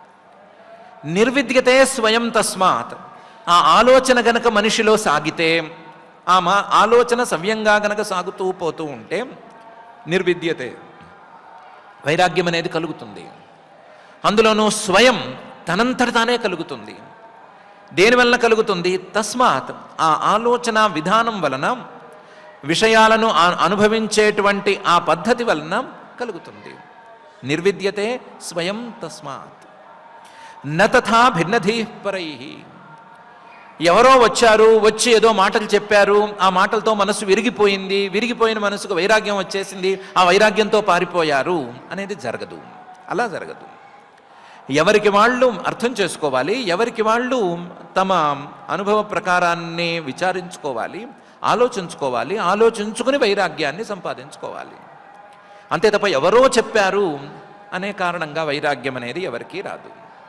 నిర్విద్యతే స్వయం తస్మాత్ ఆ ఆలోచన గనక మనిషిలో సాగితే ఆ మా ఆలోచన సవ్యంగా గనక సాగుతూ పోతూ ఉంటే నిర్విద్యతే వైరాగ్యం అనేది కలుగుతుంది అందులోనూ స్వయం తనంతట తానే కలుగుతుంది దేని వలన కలుగుతుంది తస్మాత్ ఆ ఆలోచన విధానం వలన విషయాలను ఆ- అనుభవించేటువంటి ఆ పద్ధతి వలన కలుగుతుంది నిర్విద్యతే స్వయం తస్మాత్ న తథా భిన్నధీ పరై ఎవరో వచ్చారు వచ్చి ఏదో మాటలు చెప్పారు ఆ మాటలతో మనసు విరిగిపోయింది విరిగిపోయిన మనసుకు వైరాగ్యం వచ్చేసింది ఆ వైరాగ్యంతో పారిపోయారు అనేది జరగదు అలా జరగదు ఎవరికి వాళ్ళు అర్థం చేసుకోవాలి ఎవరికి వాళ్ళు తమ అనుభవ ప్రకారాన్ని విచారించుకోవాలి ఆలోచించుకోవాలి ఆలోచించుకుని వైరాగ్యాన్ని సంపాదించుకోవాలి అంతే తప్ప ఎవరో చెప్పారు అనే కారణంగా వైరాగ్యం అనేది ఎవరికీ రాదు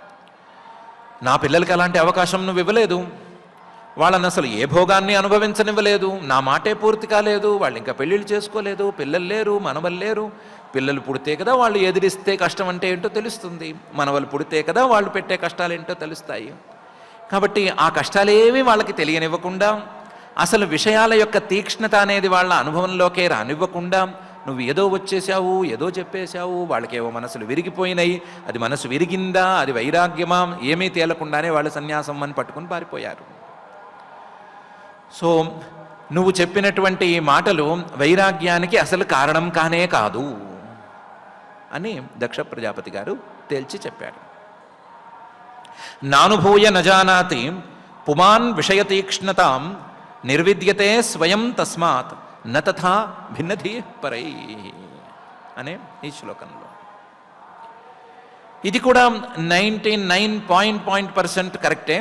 నా పిల్లలకి అలాంటి అవకాశం నువ్వు ఇవ్వలేదు వాళ్ళని అసలు ఏ భోగాన్ని అనుభవించనివ్వలేదు నా మాటే పూర్తి కాలేదు వాళ్ళు ఇంకా పెళ్ళిళ్ళు చేసుకోలేదు పిల్లలు లేరు మనవలు లేరు పిల్లలు పుడితే కదా వాళ్ళు ఎదిరిస్తే కష్టం అంటే ఏంటో తెలుస్తుంది మనవలు పుడితే కదా వాళ్ళు పెట్టే కష్టాలు ఏంటో తెలుస్తాయి కాబట్టి ఆ కష్టాలేవి వాళ్ళకి తెలియనివ్వకుండా అసలు విషయాల యొక్క తీక్ష్ణత అనేది వాళ్ళ అనుభవంలోకే రానివ్వకుండా నువ్వు ఏదో వచ్చేసావు ఏదో చెప్పేశావు వాళ్ళకేవో మనసులు విరిగిపోయినాయి అది మనసు విరిగిందా అది వైరాగ్యమా ఏమీ తేలకుండానే వాళ్ళు సన్యాసం అని పట్టుకుని పారిపోయారు సో నువ్వు చెప్పినటువంటి ఈ మాటలు వైరాగ్యానికి అసలు కారణం కానే కాదు అని దక్ష ప్రజాపతి గారు తేల్చి చెప్పాడు నానుభూయ నజానాతి పుమాన్ విషయతీక్ష్ణతాం నిర్విద్యతే స్వయం తస్మాత్ న తథా భిన్నధీ పరై అనే ఈ శ్లోకంలో ఇది కూడా ninety nine point point percent కరెక్టే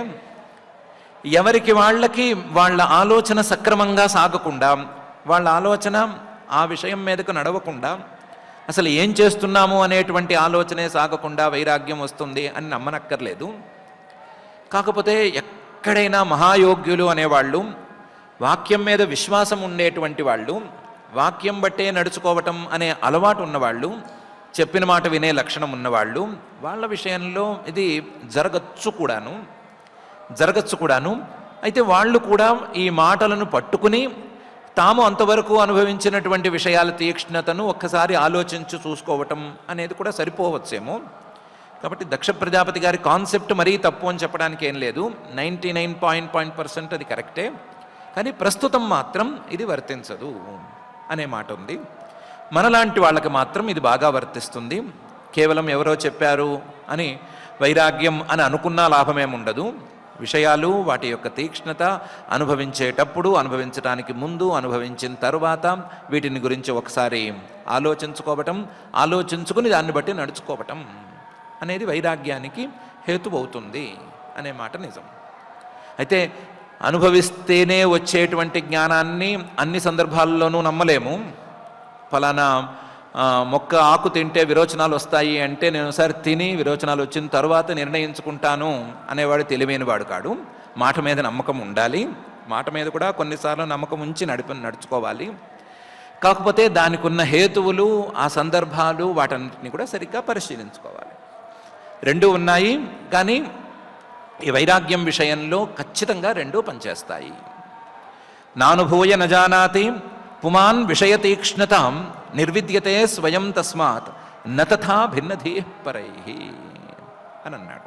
ఎవరికి వాళ్ళకి వాళ్ళ ఆలోచన సక్రమంగా సాగకుండా వాళ్ళ ఆలోచన ఆ విషయం మీదకు నడవకుండా అసలు ఏం చేస్తున్నాము అనేటువంటి ఆలోచనే సాగకుండా వైరాగ్యం వస్తుంది అని నమ్మనక్కర్లేదు కాకపోతే ఎక్కడైనా మహాయోగ్యులు అనేవాళ్ళు వాక్యం మీద విశ్వాసం ఉండేటువంటి వాళ్ళు వాక్యం బట్టే నడుచుకోవటం అనే అలవాటు ఉన్నవాళ్ళు చెప్పిన మాట వినే లక్షణం ఉన్నవాళ్ళు వాళ్ళ విషయంలో ఇది జరగచ్చు కూడాను జరగచ్చు కూడాను అయితే వాళ్ళు కూడా ఈ మాటలను పట్టుకుని తాము అంతవరకు అనుభవించినటువంటి విషయాల తీక్ష్ణతను ఒక్కసారి ఆలోచించి చూసుకోవటం అనేది కూడా సరిపోవచ్చేమో కాబట్టి దక్ష ప్రజాపతి గారి కాన్సెప్ట్ మరీ తప్పు అని చెప్పడానికి ఏం లేదు ninety nine point point percent అది కరెక్టే కానీ ప్రస్తుతం మాత్రం ఇది వర్తించదు అనే మాట ఉంది మనలాంటి వాళ్ళకి మాత్రం ఇది బాగా వర్తిస్తుంది కేవలం ఎవరో చెప్పారు అని వైరాగ్యం అని అనుకున్నా లాభమేముండదు విషయాలు వాటి యొక్క తీక్ష్ణత అనుభవించేటప్పుడు అనుభవించడానికి ముందు అనుభవించిన తరువాత వీటిని గురించి ఒకసారి ఆలోచించుకోవటం ఆలోచించుకుని దాన్ని బట్టి నడుచుకోవటం అనేది వైరాగ్యానికి హేతువవుతుంది అనే మాట నిజం అయితే అనుభవిస్తేనే వచ్చేటువంటి జ్ఞానాన్ని అన్ని సందర్భాల్లోనూ నమ్మలేము ఫలానా ఆ, మొక్క ఆకు తింటే విరోచనాలు వస్తాయి అంటే నేను ఒకసారి తిని విరోచనాలు వచ్చిన తర్వాత నిర్ణయించుకుంటాను అనేవాడు తెలివైన వాడు కాడు మాట మీద నమ్మకం ఉండాలి మాట మీద కూడా కొన్నిసార్లు నమ్మకం ఉంచి నడిపి నడుచుకోవాలి కాకపోతే దానికి ఉన్న హేతువులు ఆ సందర్భాలు వాటన్నిటిని కూడా సరిగ్గా పరిశీలించుకోవాలి రెండు ఉన్నాయి కానీ ఈ వైరాగ్యం విషయంలో ఖచ్చితంగా రెండూ పనిచేస్తాయి నానుభూయ నజానాతి పుమాన్ విషయతీక్ష్ణతాం నిర్విద్యతే స్వయం తస్మాత్ నతథా భిన్నధీ పరై అని అన్నాడు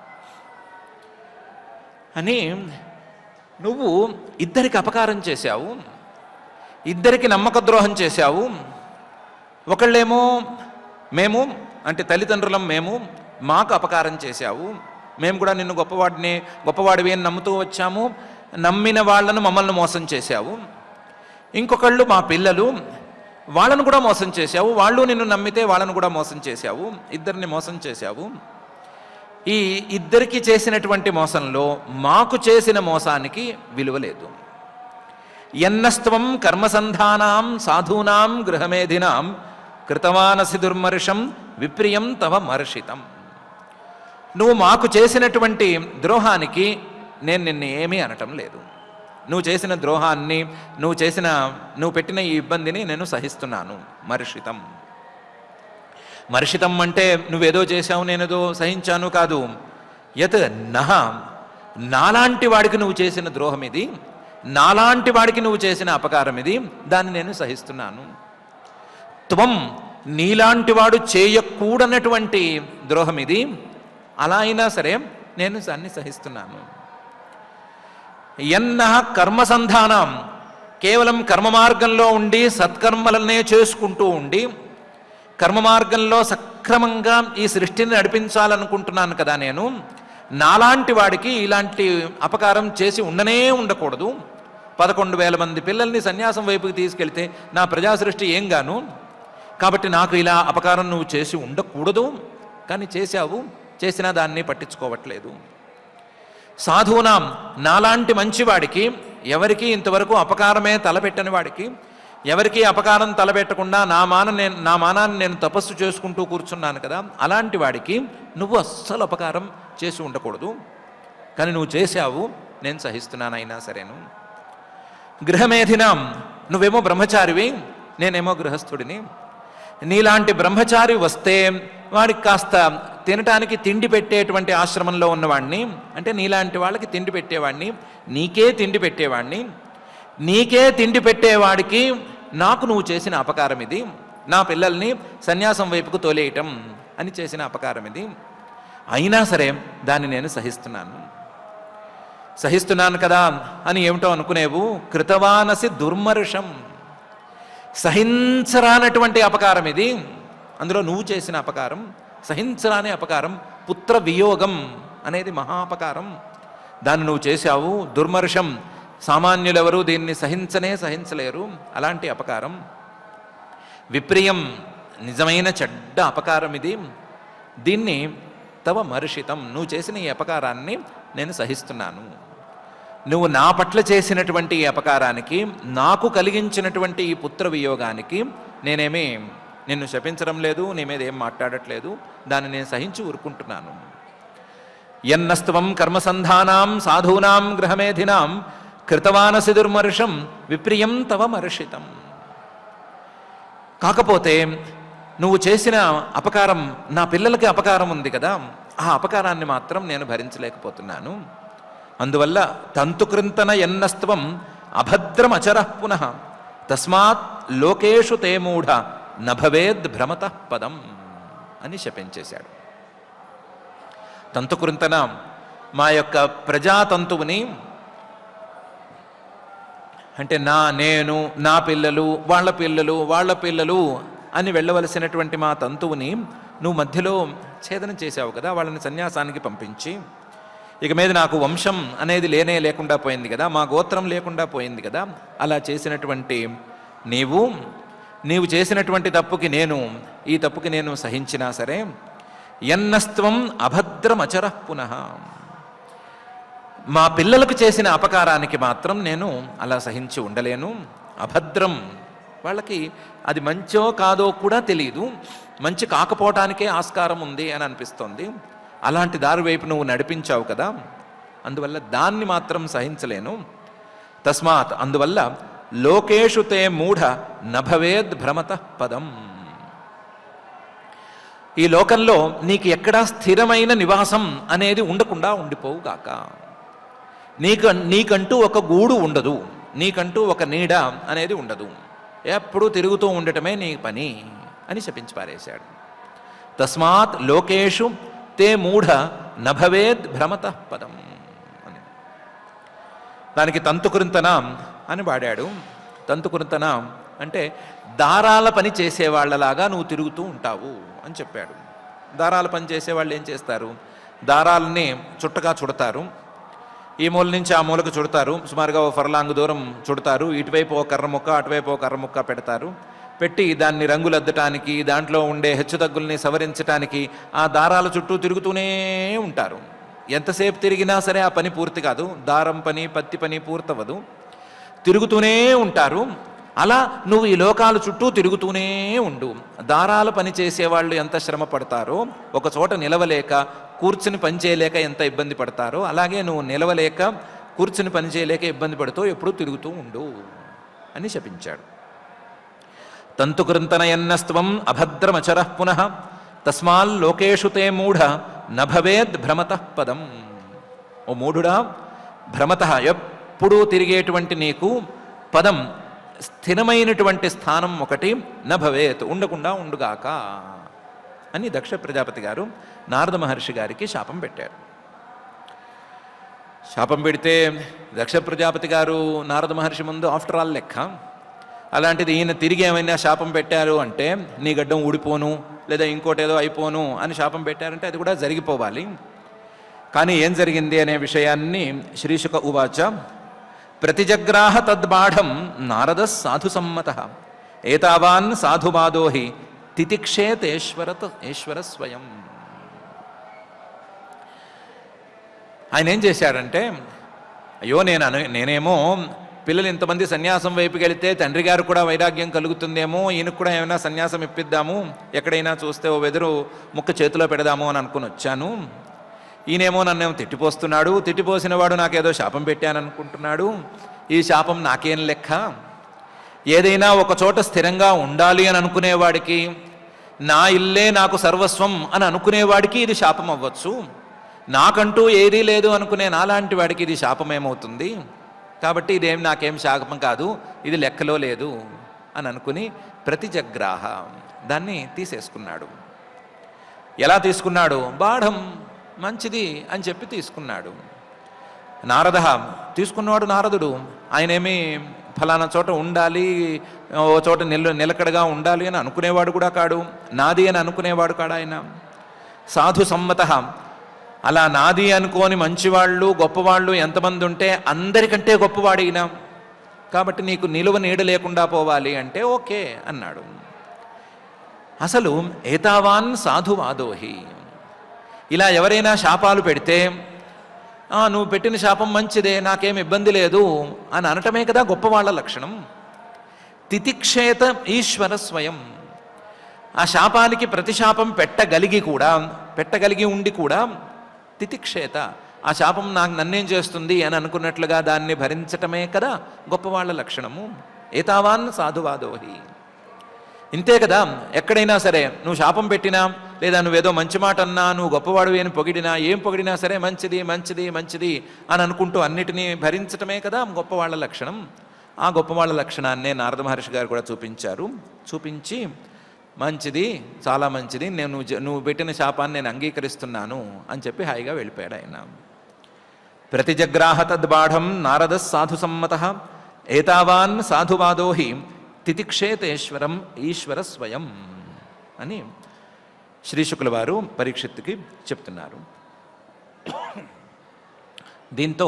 అని నువ్వు ఇద్దరికి అపకారం చేశావు ఇద్దరికి నమ్మక ద్రోహం చేశావు ఒకళ్ళేమో మేము అంటే తల్లిదండ్రులం మేము మాకు అపకారం చేశావు మేము కూడా నిన్ను గొప్పవాడిని గొప్పవాడివి అని నమ్ముతూ వచ్చాము నమ్మిన వాళ్ళను మమ్మల్ని మోసం చేశావు ఇంకొకళ్ళు మా పిల్లలు వాళ్ళను కూడా మోసం చేశావు వాళ్ళు నిన్ను నమ్మితే వాళ్ళను కూడా మోసం చేశావు ఇద్దరిని మోసం చేశావు ఈ ఇద్దరికి చేసినటువంటి మోసంలో మాకు చేసిన మోసానికి విలువ లేదు ఎన్నస్త్వం కర్మసంధానాం సాధూనాం గృహమేధినాం కృతవానసి దుర్మర్షం విప్రియం తవ మర్షితం నువ్వు మాకు చేసినటువంటి ద్రోహానికి నేను నిన్ను ఏమీ అనటం లేదు నువ్వు చేసిన ద్రోహాన్ని నువ్వు చేసిన నువ్వు పెట్టిన ఈ ఇబ్బందిని నేను సహిస్తున్నాను మర్షితం మర్షితం అంటే నువ్వేదో చేశావు నేనేదో సహించాను కాదు యత్ నహ నాలాంటి వాడికి నువ్వు చేసిన ద్రోహం ఇది నాలాంటి వాడికి నువ్వు చేసిన అపకారం ఇది దాన్ని నేను సహిస్తున్నాను త్వం నీలాంటి వాడు చేయకూడనటువంటి ద్రోహం ఇది అలా అయినా సరే నేను దాన్ని సహిస్తున్నాను ఎన్న కర్మసంధానం కేవలం కర్మ మార్గంలో ఉండి సత్కర్మలనే చేసుకుంటూ ఉండి కర్మ మార్గంలో సక్రమంగా ఈ సృష్టిని నడిపించాలనుకుంటున్నాను కదా నేను నాలాంటి వాడికి ఇలాంటి అపకారం చేసి ఉండనే ఉండకూడదు పదకొండు వేల మంది పిల్లల్ని సన్యాసం వైపుకి తీసుకెళ్తే నా ప్రజా సృష్టి ఏం గాను కాబట్టి నాకు ఇలా అపకారం నువ్వు చేసి ఉండకూడదు కానీ చేశావు చేసినా దాన్ని పట్టించుకోవట్లేదు సాధువునాం నాలాంటి మంచివాడికి ఎవరికి ఇంతవరకు అపకారమే తలపెట్టని వాడికి ఎవరికి అపకారం తలపెట్టకుండా నా మాన నేను నా మానాన్ని నేను తపస్సు చేసుకుంటూ కూర్చున్నాను కదా అలాంటి వాడికి నువ్వు అస్సలు అపకారం చేసి ఉండకూడదు కానీ నువ్వు చేశావు నేను సహిస్తున్నాను అయినా సరేను గృహమేధినాం నువ్వేమో బ్రహ్మచారివి నేనేమో గృహస్థుడిని నీలాంటి బ్రహ్మచారి వస్తే వాడికి కాస్త తినటానికి తిండి పెట్టేటువంటి ఆశ్రమంలో ఉన్నవాడిని అంటే నీలాంటి వాళ్ళకి తిండి పెట్టేవాడిని నీకే తిండి పెట్టేవాడిని నీకే తిండి పెట్టేవాడికి నాకు నువ్వు చేసిన అపకారం ఇది నా పిల్లల్ని సన్యాసం వైపుకు తోలేయటం అని చేసిన అపకారం ఇది అయినా సరే దాన్ని నేను సహిస్తున్నాను సహిస్తున్నాను కదా అని ఏమిటో అనుకునేవు కృతవానసి దుర్మర్షం సహించరానటువంటి అపకారం ఇది అందులో నువ్వు చేసిన అపకారం సహించరాని అపకారం పుత్ర వియోగం అనేది మహాపకారం దాన్ని నువ్వు చేశావు దుర్మర్షం సామాన్యులెవరూ దీన్ని సహించనే సహించలేరు అలాంటి అపకారం విప్రియం నిజమైన చెడ్డ అపకారం ఇది దీన్ని తవ మరుషితం నువ్వు చేసిన ఈ అపకారాన్ని నేను సహిస్తున్నాను నువ్వు నా పట్ల చేసినటువంటి ఈ అపకారానికి నాకు కలిగించినటువంటి ఈ పుత్ర వియోగానికి నేనేమి నిన్ను శపించడం లేదు నీ మీద ఏం మాట్లాడట్లేదు దాన్ని నేను సహించి ఊరుకుంటున్నాను ఎన్నస్త్వం కర్మసంధానాం సాధూనాం గృహమేధినాం కృతవానసి దుర్మర్షం విప్రియం తవ మర్షితం కాకపోతే నువ్వు చేసిన అపకారం నా పిల్లలకి అపకారం ఉంది కదా ఆ అపకారాన్ని మాత్రం నేను భరించలేకపోతున్నాను అందువల్ల తంతుకృంతన ఎన్నస్త్వం అభద్రం అచర పునః తస్మాత్ లోకేషు తే మూఢ నభవేద్ భ్రమత పదం అని శపించేశాడు తంతుకృంతన మా యొక్క ప్రజాతంతువుని అంటే నా నేను నా పిల్లలు వాళ్ళ పిల్లలు వాళ్ళ పిల్లలు అని వెళ్ళవలసినటువంటి మా తంతువుని నువ్వు మధ్యలో ఛేదనం చేశావు కదా వాళ్ళని సన్యాసానికి పంపించి ఇక మీద నాకు వంశం అనేది లేనే లేకుండా పోయింది కదా మా గోత్రం లేకుండా పోయింది కదా అలా చేసినటువంటి నీవు నీవు చేసినటువంటి తప్పుకి నేను ఈ తప్పుకి నేను సహించినా సరే ఎన్నస్త్వం అభద్రమచర పునః మా పిల్లలకు చేసిన అపకారానికి మాత్రం నేను అలా సహించి ఉండలేను అభద్రం వాళ్ళకి అది మంచో కాదో కూడా తెలియదు మంచి కాకపోవటానికే ఆస్కారం ఉంది అని అనిపిస్తోంది అలాంటి దారి వైపు నువ్వు నడిపించావు కదా అందువల్ల దాన్ని మాత్రం సహించలేను తస్మాత్ అందువల్ల లోకేషు తే మూఢ నభవేద్ భ్రమత పదం ఈ లోకంలో నీకు ఎక్కడా స్థిరమైన నివాసం అనేది ఉండకుండా ఉండిపోవుగాక నీకు నీకంటూ ఒక గూడు ఉండదు నీకంటూ ఒక నీడ అనేది ఉండదు ఎప్పుడూ తిరుగుతూ ఉండటమే నీ పని అని శపించి పారేశాడు తస్మాత్ లోకేషు తే మూఢ నభవేద్ భ్రమత పదం అని దానికి తంతుకృంతన అని వాడాడు తంతుకృంతన అంటే దారాల పని చేసేవాళ్లలాగా నువ్వు తిరుగుతూ ఉంటావు అని చెప్పాడు దారాలు పనిచేసే వాళ్ళు ఏం చేస్తారు దారాలని చుట్టగా చుడతారు ఈ మూల నుంచి ఆ మూలకు చుడతారు సుమారుగా ఓ ఫర్లాంగ్ దూరం చుడతారు ఇటువైపు ఓ కర్ర ముక్క అటువైపు ఓ కర్ర ముక్క పెడతారు పెట్టి దాన్ని రంగులు అద్దటానికి దాంట్లో ఉండే హెచ్చుతగ్గుల్ని సవరించడానికి ఆ దారాల చుట్టూ తిరుగుతూనే ఉంటారు ఎంతసేపు తిరిగినా సరే ఆ పని పూర్తి కాదు దారం పని పత్తి పని పూర్తవదు తిరుగుతూనే ఉంటారు అలా నువ్వు ఈ లోకాల చుట్టూ తిరుగుతూనే ఉండు దారాలు పని చేసేవాళ్ళు ఎంత శ్రమ పడతారో ఒక చోట నిలవలేక కూర్చుని పని చేయలేక ఎంత ఇబ్బంది పడతారో అలాగే నువ్వు నిలవలేక కూర్చుని పని చేయలేక ఇబ్బంది పడుతూ ఎప్పుడూ తిరుగుతూ ఉండు అని శపించాడు తంతుకృంతనయన్నస్త్వం అభద్రమచర పునః తస్మాల్లోకేషు తే మూఢ నభవేద్ భ్రమత పదం ఓ మూఢుడా భ్రమత ఎప్పుడూ తిరిగేటువంటి నీకు పదం స్థిరమైనటువంటి స్థానం ఒకటి నభవేత్ ఉండకుండా ఉండుగాక అని దక్ష ప్రజాపతి గారు నారద మహర్షి గారికి శాపం పెట్టారు శాపం పెడితే దక్ష ప్రజాపతి గారు నారద మహర్షి ముందు ఆఫ్టర్ ఆల్ లెక్క అలాంటిది ఈయన తిరిగి ఏమైనా శాపం పెట్టారు అంటే నీ గడ్డం ఊడిపోను లేదా ఇంకోటి ఏదో అయిపోను అని శాపం పెట్టారంటే అది కూడా జరిగిపోవాలి కానీ ఏం జరిగింది అనే విషయాన్ని శ్రీశుక ఉవాచ ప్రతిజగ్రాహ తద్బాఢం నారద సాధు సమ్మత ఏతావాన్ సాధువాదోహి తితిక్షేతేశ్వరత ఈశ్వర స్వయం ఆయన ఏం చేశాడంటే అయ్యో నేను అను నేనేమో పిల్లలు ఇంతమంది సన్యాసం వైపుకి వెళితే తండ్రి గారు కూడా వైరాగ్యం కలుగుతుందేమో ఈయనకు కూడా ఏమైనా సన్యాసం ఇప్పిద్దాము ఎక్కడైనా చూస్తే ఓ వెదురు ముక్క చేతిలో పెడదాము అని అనుకుని వచ్చాను ఈయనేమో నన్నేమో తిట్టిపోస్తున్నాడు తిట్టిపోసిన వాడు నాకేదో శాపం పెట్టాను అనుకుంటున్నాడు ఈ శాపం నాకేం లెక్క ఏదైనా ఒక చోట స్థిరంగా ఉండాలి అని అనుకునేవాడికి నా ఇల్లే నాకు సర్వస్వం అని అనుకునేవాడికి ఇది శాపం అవ్వచ్చు నాకంటూ ఏదీ లేదు అనుకునే నాలాంటి వాడికి ఇది శాపం ఏమవుతుంది కాబట్టి ఇదేం నాకేం శాపం కాదు ఇది లెక్కలో లేదు అని అనుకుని ప్రతిజగ్రాహ దాన్ని తీసేసుకున్నాడు ఎలా తీసుకున్నాడు బాఢం మంచిది అని చెప్పి తీసుకున్నాడు నారద తీసుకున్నవాడు నారదుడు ఆయనేమి ఫలానా చోట ఉండాలి ఓ చోట నిల నిలకడగా ఉండాలి అని అనుకునేవాడు కూడా కాడు నాది అని అనుకునేవాడు కాడు ఆయన సాధు సమ్మత అలా నాది అనుకోని మంచివాళ్ళు గొప్పవాళ్ళు ఎంతమంది ఉంటే అందరికంటే గొప్పవాడు ఈయన కాబట్టి నీకు నిలువ నీడ లేకుండా పోవాలి అంటే ఓకే అన్నాడు అసలు ఏతావాన్ సాధువాదోహి ఇలా ఎవరైనా శాపాలు పెడితే "ఆ, నువ్వు పెట్టిన శాపం మంచిదే నాకేం ఇబ్బంది లేదు అని అనటమే కదా గొప్పవాళ్ళ లక్షణం తితిక్షేత ఈశ్వర స్వయం ఆ శాపానికి ప్రతిశాపం పెట్టగలిగి కూడా పెట్టగలిగి ఉండి కూడా తితిక్షేత ఆ శాపం నాకు నన్నేం చేస్తుంది అని అనుకున్నట్లుగా దాన్ని భరించటమే కదా గొప్పవాళ్ళ లక్షణము ఏతావాన్ సాధువాదోహి ఇంతే కదా ఎక్కడైనా సరే నువ్వు శాపం పెట్టినా లేదా నువ్వేదో మంచి మాట అన్నా నువ్వు గొప్పవాడు అని పొగిడినా ఏం పొగిడినా సరే మంచిది మంచిది మంచిది అని అనుకుంటూ అన్నిటినీ భరించటమే కదా గొప్పవాళ్ళ లక్షణం ఆ గొప్పవాళ్ళ లక్షణాన్నే నారద మహర్షి గారు కూడా చూపించారు చూపించి మంచిది చాలా మంచిది నేను జ- నువ్వు పెట్టిన శాపాన్ని నేను అంగీకరిస్తున్నాను అని చెప్పి హాయిగా వెళ్ళిపోయాడు ఆయన ప్రతిజగ్రాహ తద్బాఢం నారద సాధు సమ్మత ఏతావాన్ సాధువాదో హి తితిక్షేతేశ్వరం ఈశ్వర స్వయం అని శ్రీశుకుల వారు పరీక్షిత్తుకి చెప్తున్నారు దీంతో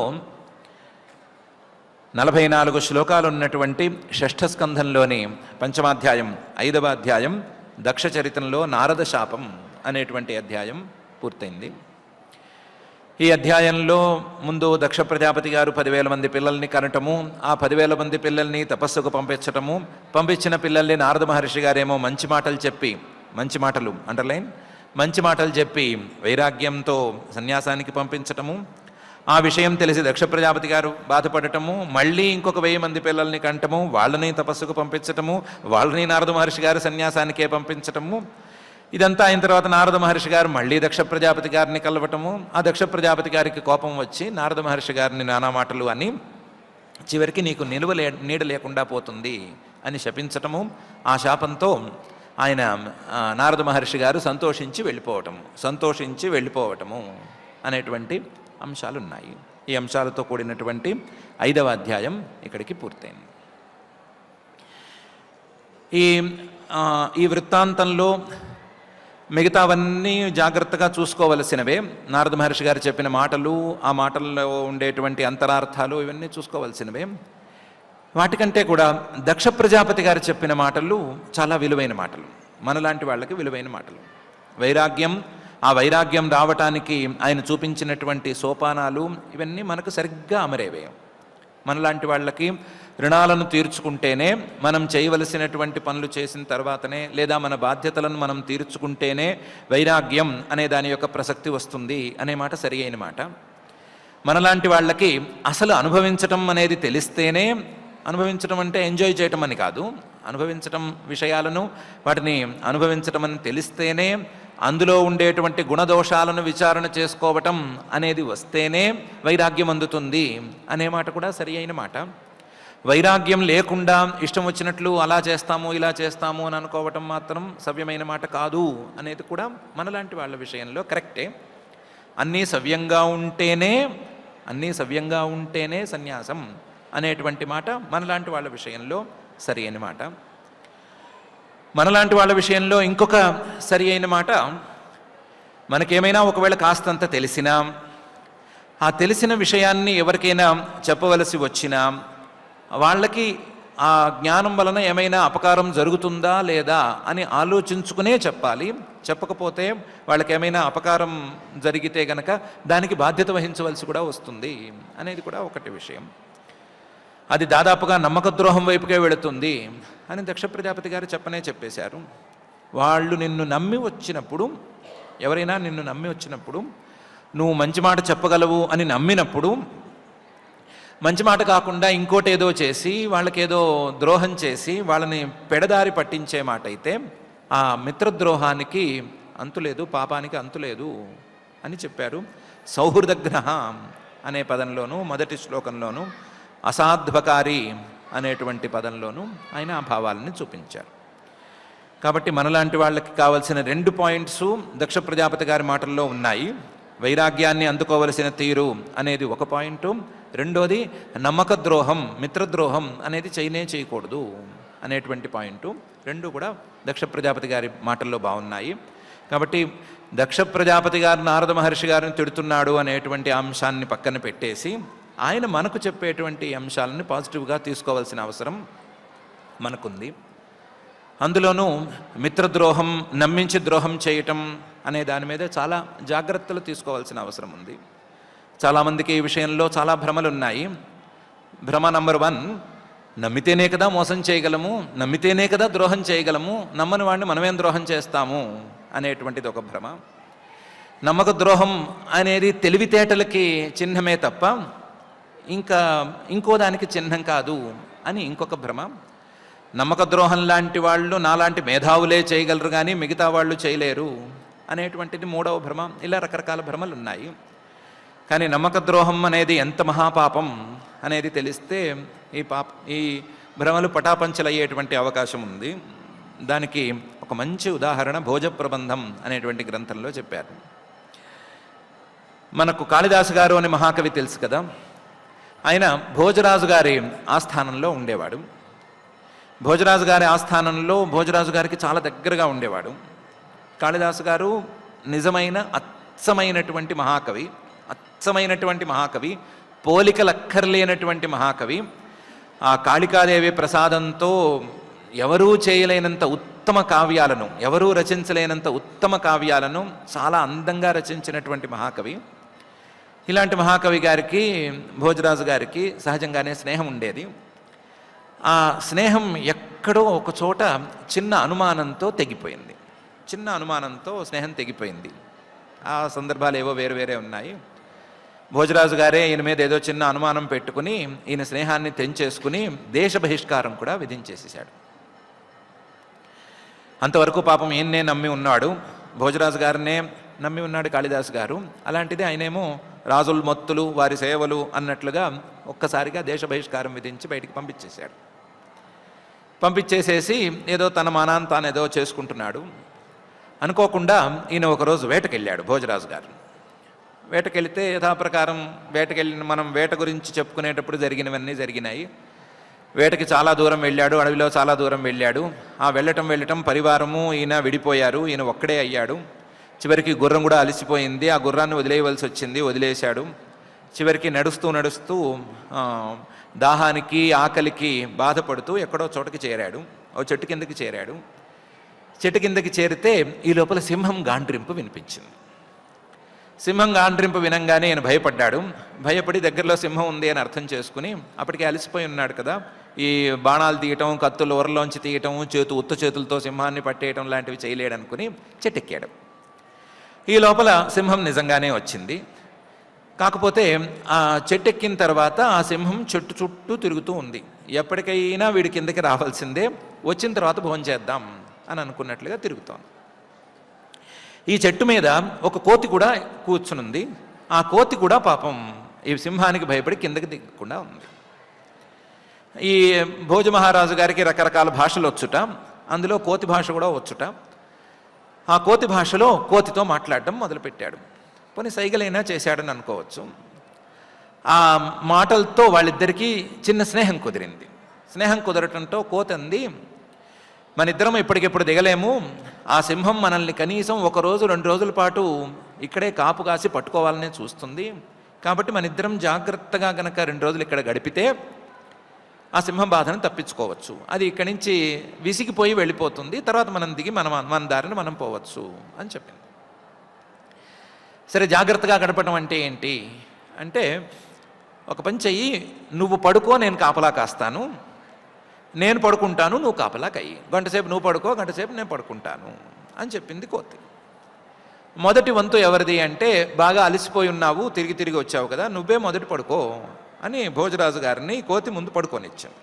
నలభై నాలుగు శ్లోకాలు ఉన్నటువంటి షష్ఠ స్కంధంలోని పంచమాధ్యాయం ఐదవ అధ్యాయం దక్ష చరిత్రంలో నారద శాపం అనేటువంటి అధ్యాయం పూర్తయింది ఈ అధ్యాయంలో ముందు దక్ష ప్రజాపతి గారు పదివేల మంది పిల్లల్ని కనటము ఆ పదివేల మంది పిల్లల్ని తపస్సుకు పంపించటము పంపించిన పిల్లల్ని నారద మహర్షి గారేమో మంచి మాటలు చెప్పి మంచి మాటలు అండర్లైన్ మంచి మాటలు చెప్పి వైరాగ్యంతో సన్యాసానికి పంపించటము ఆ విషయం తెలిసి దక్ష ప్రజాపతి గారు బాధపడటము మళ్ళీ ఇంకొక వెయ్యి మంది పిల్లల్ని కంటము వాళ్ళని తపస్సుకు పంపించటము వాళ్ళని నారద మహర్షి గారు సన్యాసానికే పంపించటము ఇదంతా అయిన తర్వాత నారద మహర్షి గారు మళ్ళీ దక్ష ప్రజాపతి గారిని కలవటము ఆ దక్ష ప్రజాపతి గారికి కోపం వచ్చి నారద మహర్షి గారిని నానా మాటలు అని చివరికి నీకు నిలువ లే నీడ లేకుండా పోతుంది అని శపించటము ఆ శాపంతో ఆయన ఆ, నారద మహర్షి గారు సంతోషించి వెళ్ళిపోవటము సంతోషించి వెళ్ళిపోవటము అనేటువంటి అంశాలు ఉన్నాయి ఈ అంశాలతో కూడినటువంటి ఐదవ అధ్యాయం ఇక్కడికి పూర్తయింది ఈ ఆ, ఈ వృత్తాంతంలో మిగతావన్నీ జాగ్రత్తగా చూసుకోవలసినవే నారద మహర్షి గారు చెప్పిన మాటలు ఆ మాటల్లో ఉండేటువంటి అంతరార్థాలు ఇవన్నీ చూసుకోవలసినవే వాటికంటే కూడా దక్ష ప్రజాపతి గారు చెప్పిన మాటలు చాలా విలువైన మాటలు మనలాంటి వాళ్ళకి విలువైన మాటలు వైరాగ్యం ఆ వైరాగ్యం రావటానికి ఆయన చూపించినటువంటి సోపానాలు ఇవన్నీ మనకు సరిగ్గా అమరేవే మనలాంటి వాళ్ళకి రుణాలను తీర్చుకుంటేనే మనం చేయవలసినటువంటి పనులు చేసిన తర్వాతనే లేదా మన బాధ్యతలను మనం తీర్చుకుంటేనే వైరాగ్యం అనే దాని యొక్క ప్రసక్తి వస్తుంది అనే మాట సరి అయిన మాట మనలాంటి వాళ్ళకి అసలు అనుభవించటం అనేది తెలిస్తేనే అనుభవించడం అంటే ఎంజాయ్ చేయటం అని కాదు అనుభవించటం విషయాలను వాటిని అనుభవించటం అని తెలిస్తేనే అందులో ఉండేటువంటి గుణదోషాలను విచారణ చేసుకోవటం అనేది వస్తేనే వైరాగ్యం అందుతుంది అనే మాట కూడా సరి అయిన మాట వైరాగ్యం లేకుండా ఇష్టం వచ్చినట్లు అలా చేస్తాము ఇలా చేస్తాము అని అనుకోవటం మాత్రం సవ్యమైన మాట కాదు అనేది కూడా మనలాంటి వాళ్ళ విషయంలో కరెక్టే అన్నీ సవ్యంగా ఉంటేనే అన్నీ సవ్యంగా ఉంటేనే సన్యాసం అనేటువంటి మాట మనలాంటి వాళ్ళ విషయంలో సరి అయిన మాట మనలాంటి వాళ్ళ విషయంలో ఇంకొక సరి అయిన మాట మనకేమైనా ఒకవేళ కాస్తంత తెలిసినా ఆ తెలిసిన విషయాన్ని ఎవరికైనా చెప్పవలసి వచ్చినా వాళ్ళకి ఆ జ్ఞానం వలన ఏమైనా అపకారం జరుగుతుందా లేదా అని ఆలోచించుకునే చెప్పాలి చెప్పకపోతే వాళ్ళకి ఏమైనా అపకారం జరిగితే గనక దానికి బాధ్యత వహించవలసి కూడా వస్తుంది అనేది కూడా ఒకటి విషయం అది దాదాపుగా నమ్మక ద్రోహం వైపుకే వెళుతుంది అని దక్ష ప్రజాపతి గారు చెప్పనే చెప్పేశారు వాళ్ళు నిన్ను నమ్మి వచ్చినప్పుడు ఎవరైనా నిన్ను నమ్మి వచ్చినప్పుడు నువ్వు మంచి మాట చెప్పగలవు అని నమ్మినప్పుడు మంచి మాట కాకుండా ఇంకోటి ఏదో చేసి వాళ్ళకేదో ద్రోహం చేసి వాళ్ళని పెడదారి పట్టించే మాట అయితే ఆ మిత్రద్రోహానికి అంతులేదు పాపానికి అంతులేదు అని చెప్పారు సౌహృదగ్న అనే పదంలోనూ మొదటి శ్లోకంలోనూ అసాధ్వకారి అనేటువంటి పదంలోనూ ఆయన ఆ భావాలని చూపించారు కాబట్టి మనలాంటి వాళ్ళకి కావలసిన రెండు పాయింట్స్ దక్ష ప్రజాపతి గారి మాటల్లో ఉన్నాయి వైరాగ్యాన్ని అందుకోవలసిన తీరు అనేది ఒక పాయింట్ రెండోది నమ్మక ద్రోహం మిత్రద్రోహం అనేది చేయనే చేయకూడదు అనేటువంటి పాయింట్ రెండు కూడా దక్ష ప్రజాపతి గారి మాటల్లో బాగున్నాయి కాబట్టి దక్ష ప్రజాపతి గారు నారద మహర్షి గారిని తిడుతున్నాడు అనేటువంటి అంశాన్ని పక్కన పెట్టేసి ఆయన మనకు చెప్పేటువంటి అంశాలను పాజిటివ్గా తీసుకోవాల్సిన అవసరం మనకుంది అందులోనూ మిత్రద్రోహం నమ్మించి ద్రోహం చేయటం అనే దాని మీద చాలా జాగ్రత్తలు తీసుకోవాల్సిన అవసరం ఉంది చాలామందికి ఈ విషయంలో చాలా భ్రమలు ఉన్నాయి భ్రమ నంబర్ వన్ నమ్మితేనే కదా మోసం చేయగలము నమ్మితేనే కదా ద్రోహం చేయగలము నమ్మని వాడిని మనమేం ద్రోహం చేస్తాము అనేటువంటిది ఒక భ్రమ నమ్మక ద్రోహం అనేది తెలివితేటలకి చిహ్నమే తప్ప ఇంకా ఇంకో దానికి చిహ్నం కాదు అని ఇంకొక భ్రమ నమ్మక ద్రోహం లాంటి వాళ్ళు నాలాంటి మేధావులే చేయగలరు కానీ మిగతా వాళ్ళు చేయలేరు అనేటువంటిది మూడవ భ్రమ ఇలా రకరకాల భ్రమలు ఉన్నాయి కానీ నమ్మక ద్రోహం అనేది ఎంత మహాపాపం అనేది తెలిస్తే ఈ పాప ఈ భ్రమలు పటాపంచలయ్యేటువంటి అవకాశం ఉంది దానికి ఒక మంచి ఉదాహరణ భోజ ప్రబంధం అనేటువంటి గ్రంథంలో చెప్పారు మనకు కాళిదాసు గారు అనే మహాకవి తెలుసు కదా ఆయన భోజరాజు గారి ఆస్థానంలో ఉండేవాడు భోజరాజు గారి ఆస్థానంలో భోజరాజు గారికి చాలా దగ్గరగా ఉండేవాడు కాళిదాసు గారు నిజమైన అచ్చమైనటువంటి మహాకవి అచ్చమైనటువంటి మహాకవి పోలికలక్కర్లేనటువంటి మహాకవి ఆ కాళికాదేవి ప్రసాదంతో ఎవరూ చేయలేనంత ఉత్తమ కావ్యాలను ఎవరూ రచించలేనంత ఉత్తమ కావ్యాలను చాలా అందంగా రచించినటువంటి మహాకవి ఇలాంటి మహాకవి గారికి భోజరాజు గారికి సహజంగానే స్నేహం ఉండేది ఆ స్నేహం ఎక్కడో ఒక చోట చిన్న అనుమానంతో తెగిపోయింది చిన్న అనుమానంతో స్నేహం తెగిపోయింది ఆ సందర్భాలు ఏవో వేరు వేరే ఉన్నాయి భోజరాజు గారే ఈయన మీద ఏదో చిన్న అనుమానం పెట్టుకుని ఈయన స్నేహాన్ని తెంచేసుకుని దేశ బహిష్కారం కూడా విధించేసేసాడు అంతవరకు పాపం ఈయన్నే నమ్మి ఉన్నాడు భోజరాజు గారినే నమ్మి ఉన్నాడు కాళిదాసు గారు అలాంటిది ఆయనేమో రాజుల మొత్తులు వారి సేవలు అన్నట్లుగా ఒక్కసారిగా దేశ బహిష్కారం విధించి బయటికి పంపించేశాడు పంపించేసేసి ఏదో తన మానాన్ని తాను ఏదో చేసుకుంటున్నాడు అనుకోకుండా ఈయన ఒకరోజు వేటకెళ్ళాడు భోజరాజు గారు వేటకెళ్తే యథాప్రకారం వేటకెళ్ళిన మనం వేట గురించి చెప్పుకునేటప్పుడు జరిగినవన్నీ జరిగినాయి వేటకి చాలా దూరం వెళ్ళాడు అడవిలో చాలా దూరం వెళ్ళాడు ఆ వెళ్ళటం వెళ్ళటం పరివారము ఈయన విడిపోయారు ఈయన ఒక్కడే అయ్యాడు చివరికి గుర్రం కూడా అలసిపోయింది ఆ గుర్రాన్ని వదిలేయవలసి వచ్చింది వదిలేశాడు చివరికి నడుస్తూ నడుస్తూ ఆ, దాహానికి ఆకలికి బాధపడుతూ ఎక్కడో చోటకి చేరాడు ఓ చెట్టు కిందకి చేరాడు చెట్టు కిందకి చేరితే ఈ లోపల సింహం గాండ్రింపు వినిపించింది సింహం గాండ్రింపు వినంగానే ఆయన భయపడ్డాడు భయపడి దగ్గరలో సింహం ఉంది అని అర్థం చేసుకుని అప్పటికే అలసిపోయి ఉన్నాడు కదా ఈ బాణాలు తీయటం కత్తులు ఊరలోంచి తీయటం చేతు ఉత్త చేతులతో సింహాన్ని పట్టేయటం లాంటివి చేయలేడు అనుకుని చెట్టెక్కాడు ఈ లోపల సింహం నిజంగానే వచ్చింది కాకపోతే ఆ చెట్టు ఎక్కిన తర్వాత ఆ సింహం చెట్టు చుట్టూ తిరుగుతూ ఉంది ఎప్పటికైనా వీడి కిందకి రావాల్సిందే వచ్చిన తర్వాత భోజనం చేద్దాం అని అనుకున్నట్లుగా తిరుగుతోంది ఈ చెట్టు మీద ఒక కోతి కూడా కూర్చునుంది ఆ కోతి కూడా పాపం ఈ సింహానికి భయపడి కిందకి దిగకుండా ఉంది ఈ భోజ మహారాజు గారికి రకరకాల భాషలు వచ్చుట అందులో కోతి భాష కూడా వచ్చుట ఆ కోతి భాషలో కోతితో మాట్లాడడం మొదలుపెట్టాడు పోనీ సైగలైనా చేశాడని అనుకోవచ్చు ఆ మాటలతో వాళ్ళిద్దరికీ చిన్న స్నేహం కుదిరింది స్నేహం కుదరటంతో కోతి అంది మన ఇద్దరం ఇప్పటికిప్పుడు దిగలేము ఆ సింహం మనల్ని కనీసం ఒక రోజు రెండు రోజుల పాటు ఇక్కడే కాపు కాసి పట్టుకోవాలనే చూస్తుంది కాబట్టి మన ఇద్దరం జాగ్రత్తగా గనక రెండు రోజులు ఇక్కడ గడిపితే ఆ సింహం బాధను తప్పించుకోవచ్చు అది ఇక్కడి నుంచి విసిగిపోయి వెళ్ళిపోతుంది తర్వాత మనం దిగి మనం మన దారిని మనం పోవచ్చు అని చెప్పింది సరే జాగ్రత్తగా గడపడం అంటే ఏంటి అంటే ఒక పని చెయ్యి నువ్వు పడుకో నేను కాపలా కాస్తాను నేను పడుకుంటాను నువ్వు కాపలా కయ్యి గంటసేపు నువ్వు పడుకో గంటసేపు నేను పడుకుంటాను అని చెప్పింది కోతి మొదటి వంతు ఎవరిది అంటే బాగా అలసిపోయి ఉన్నావు తిరిగి తిరిగి వచ్చావు కదా నువ్వే మొదటి పడుకో అని భోజరాజు గారిని కోతి ముందు పడుకోనిచ్చాను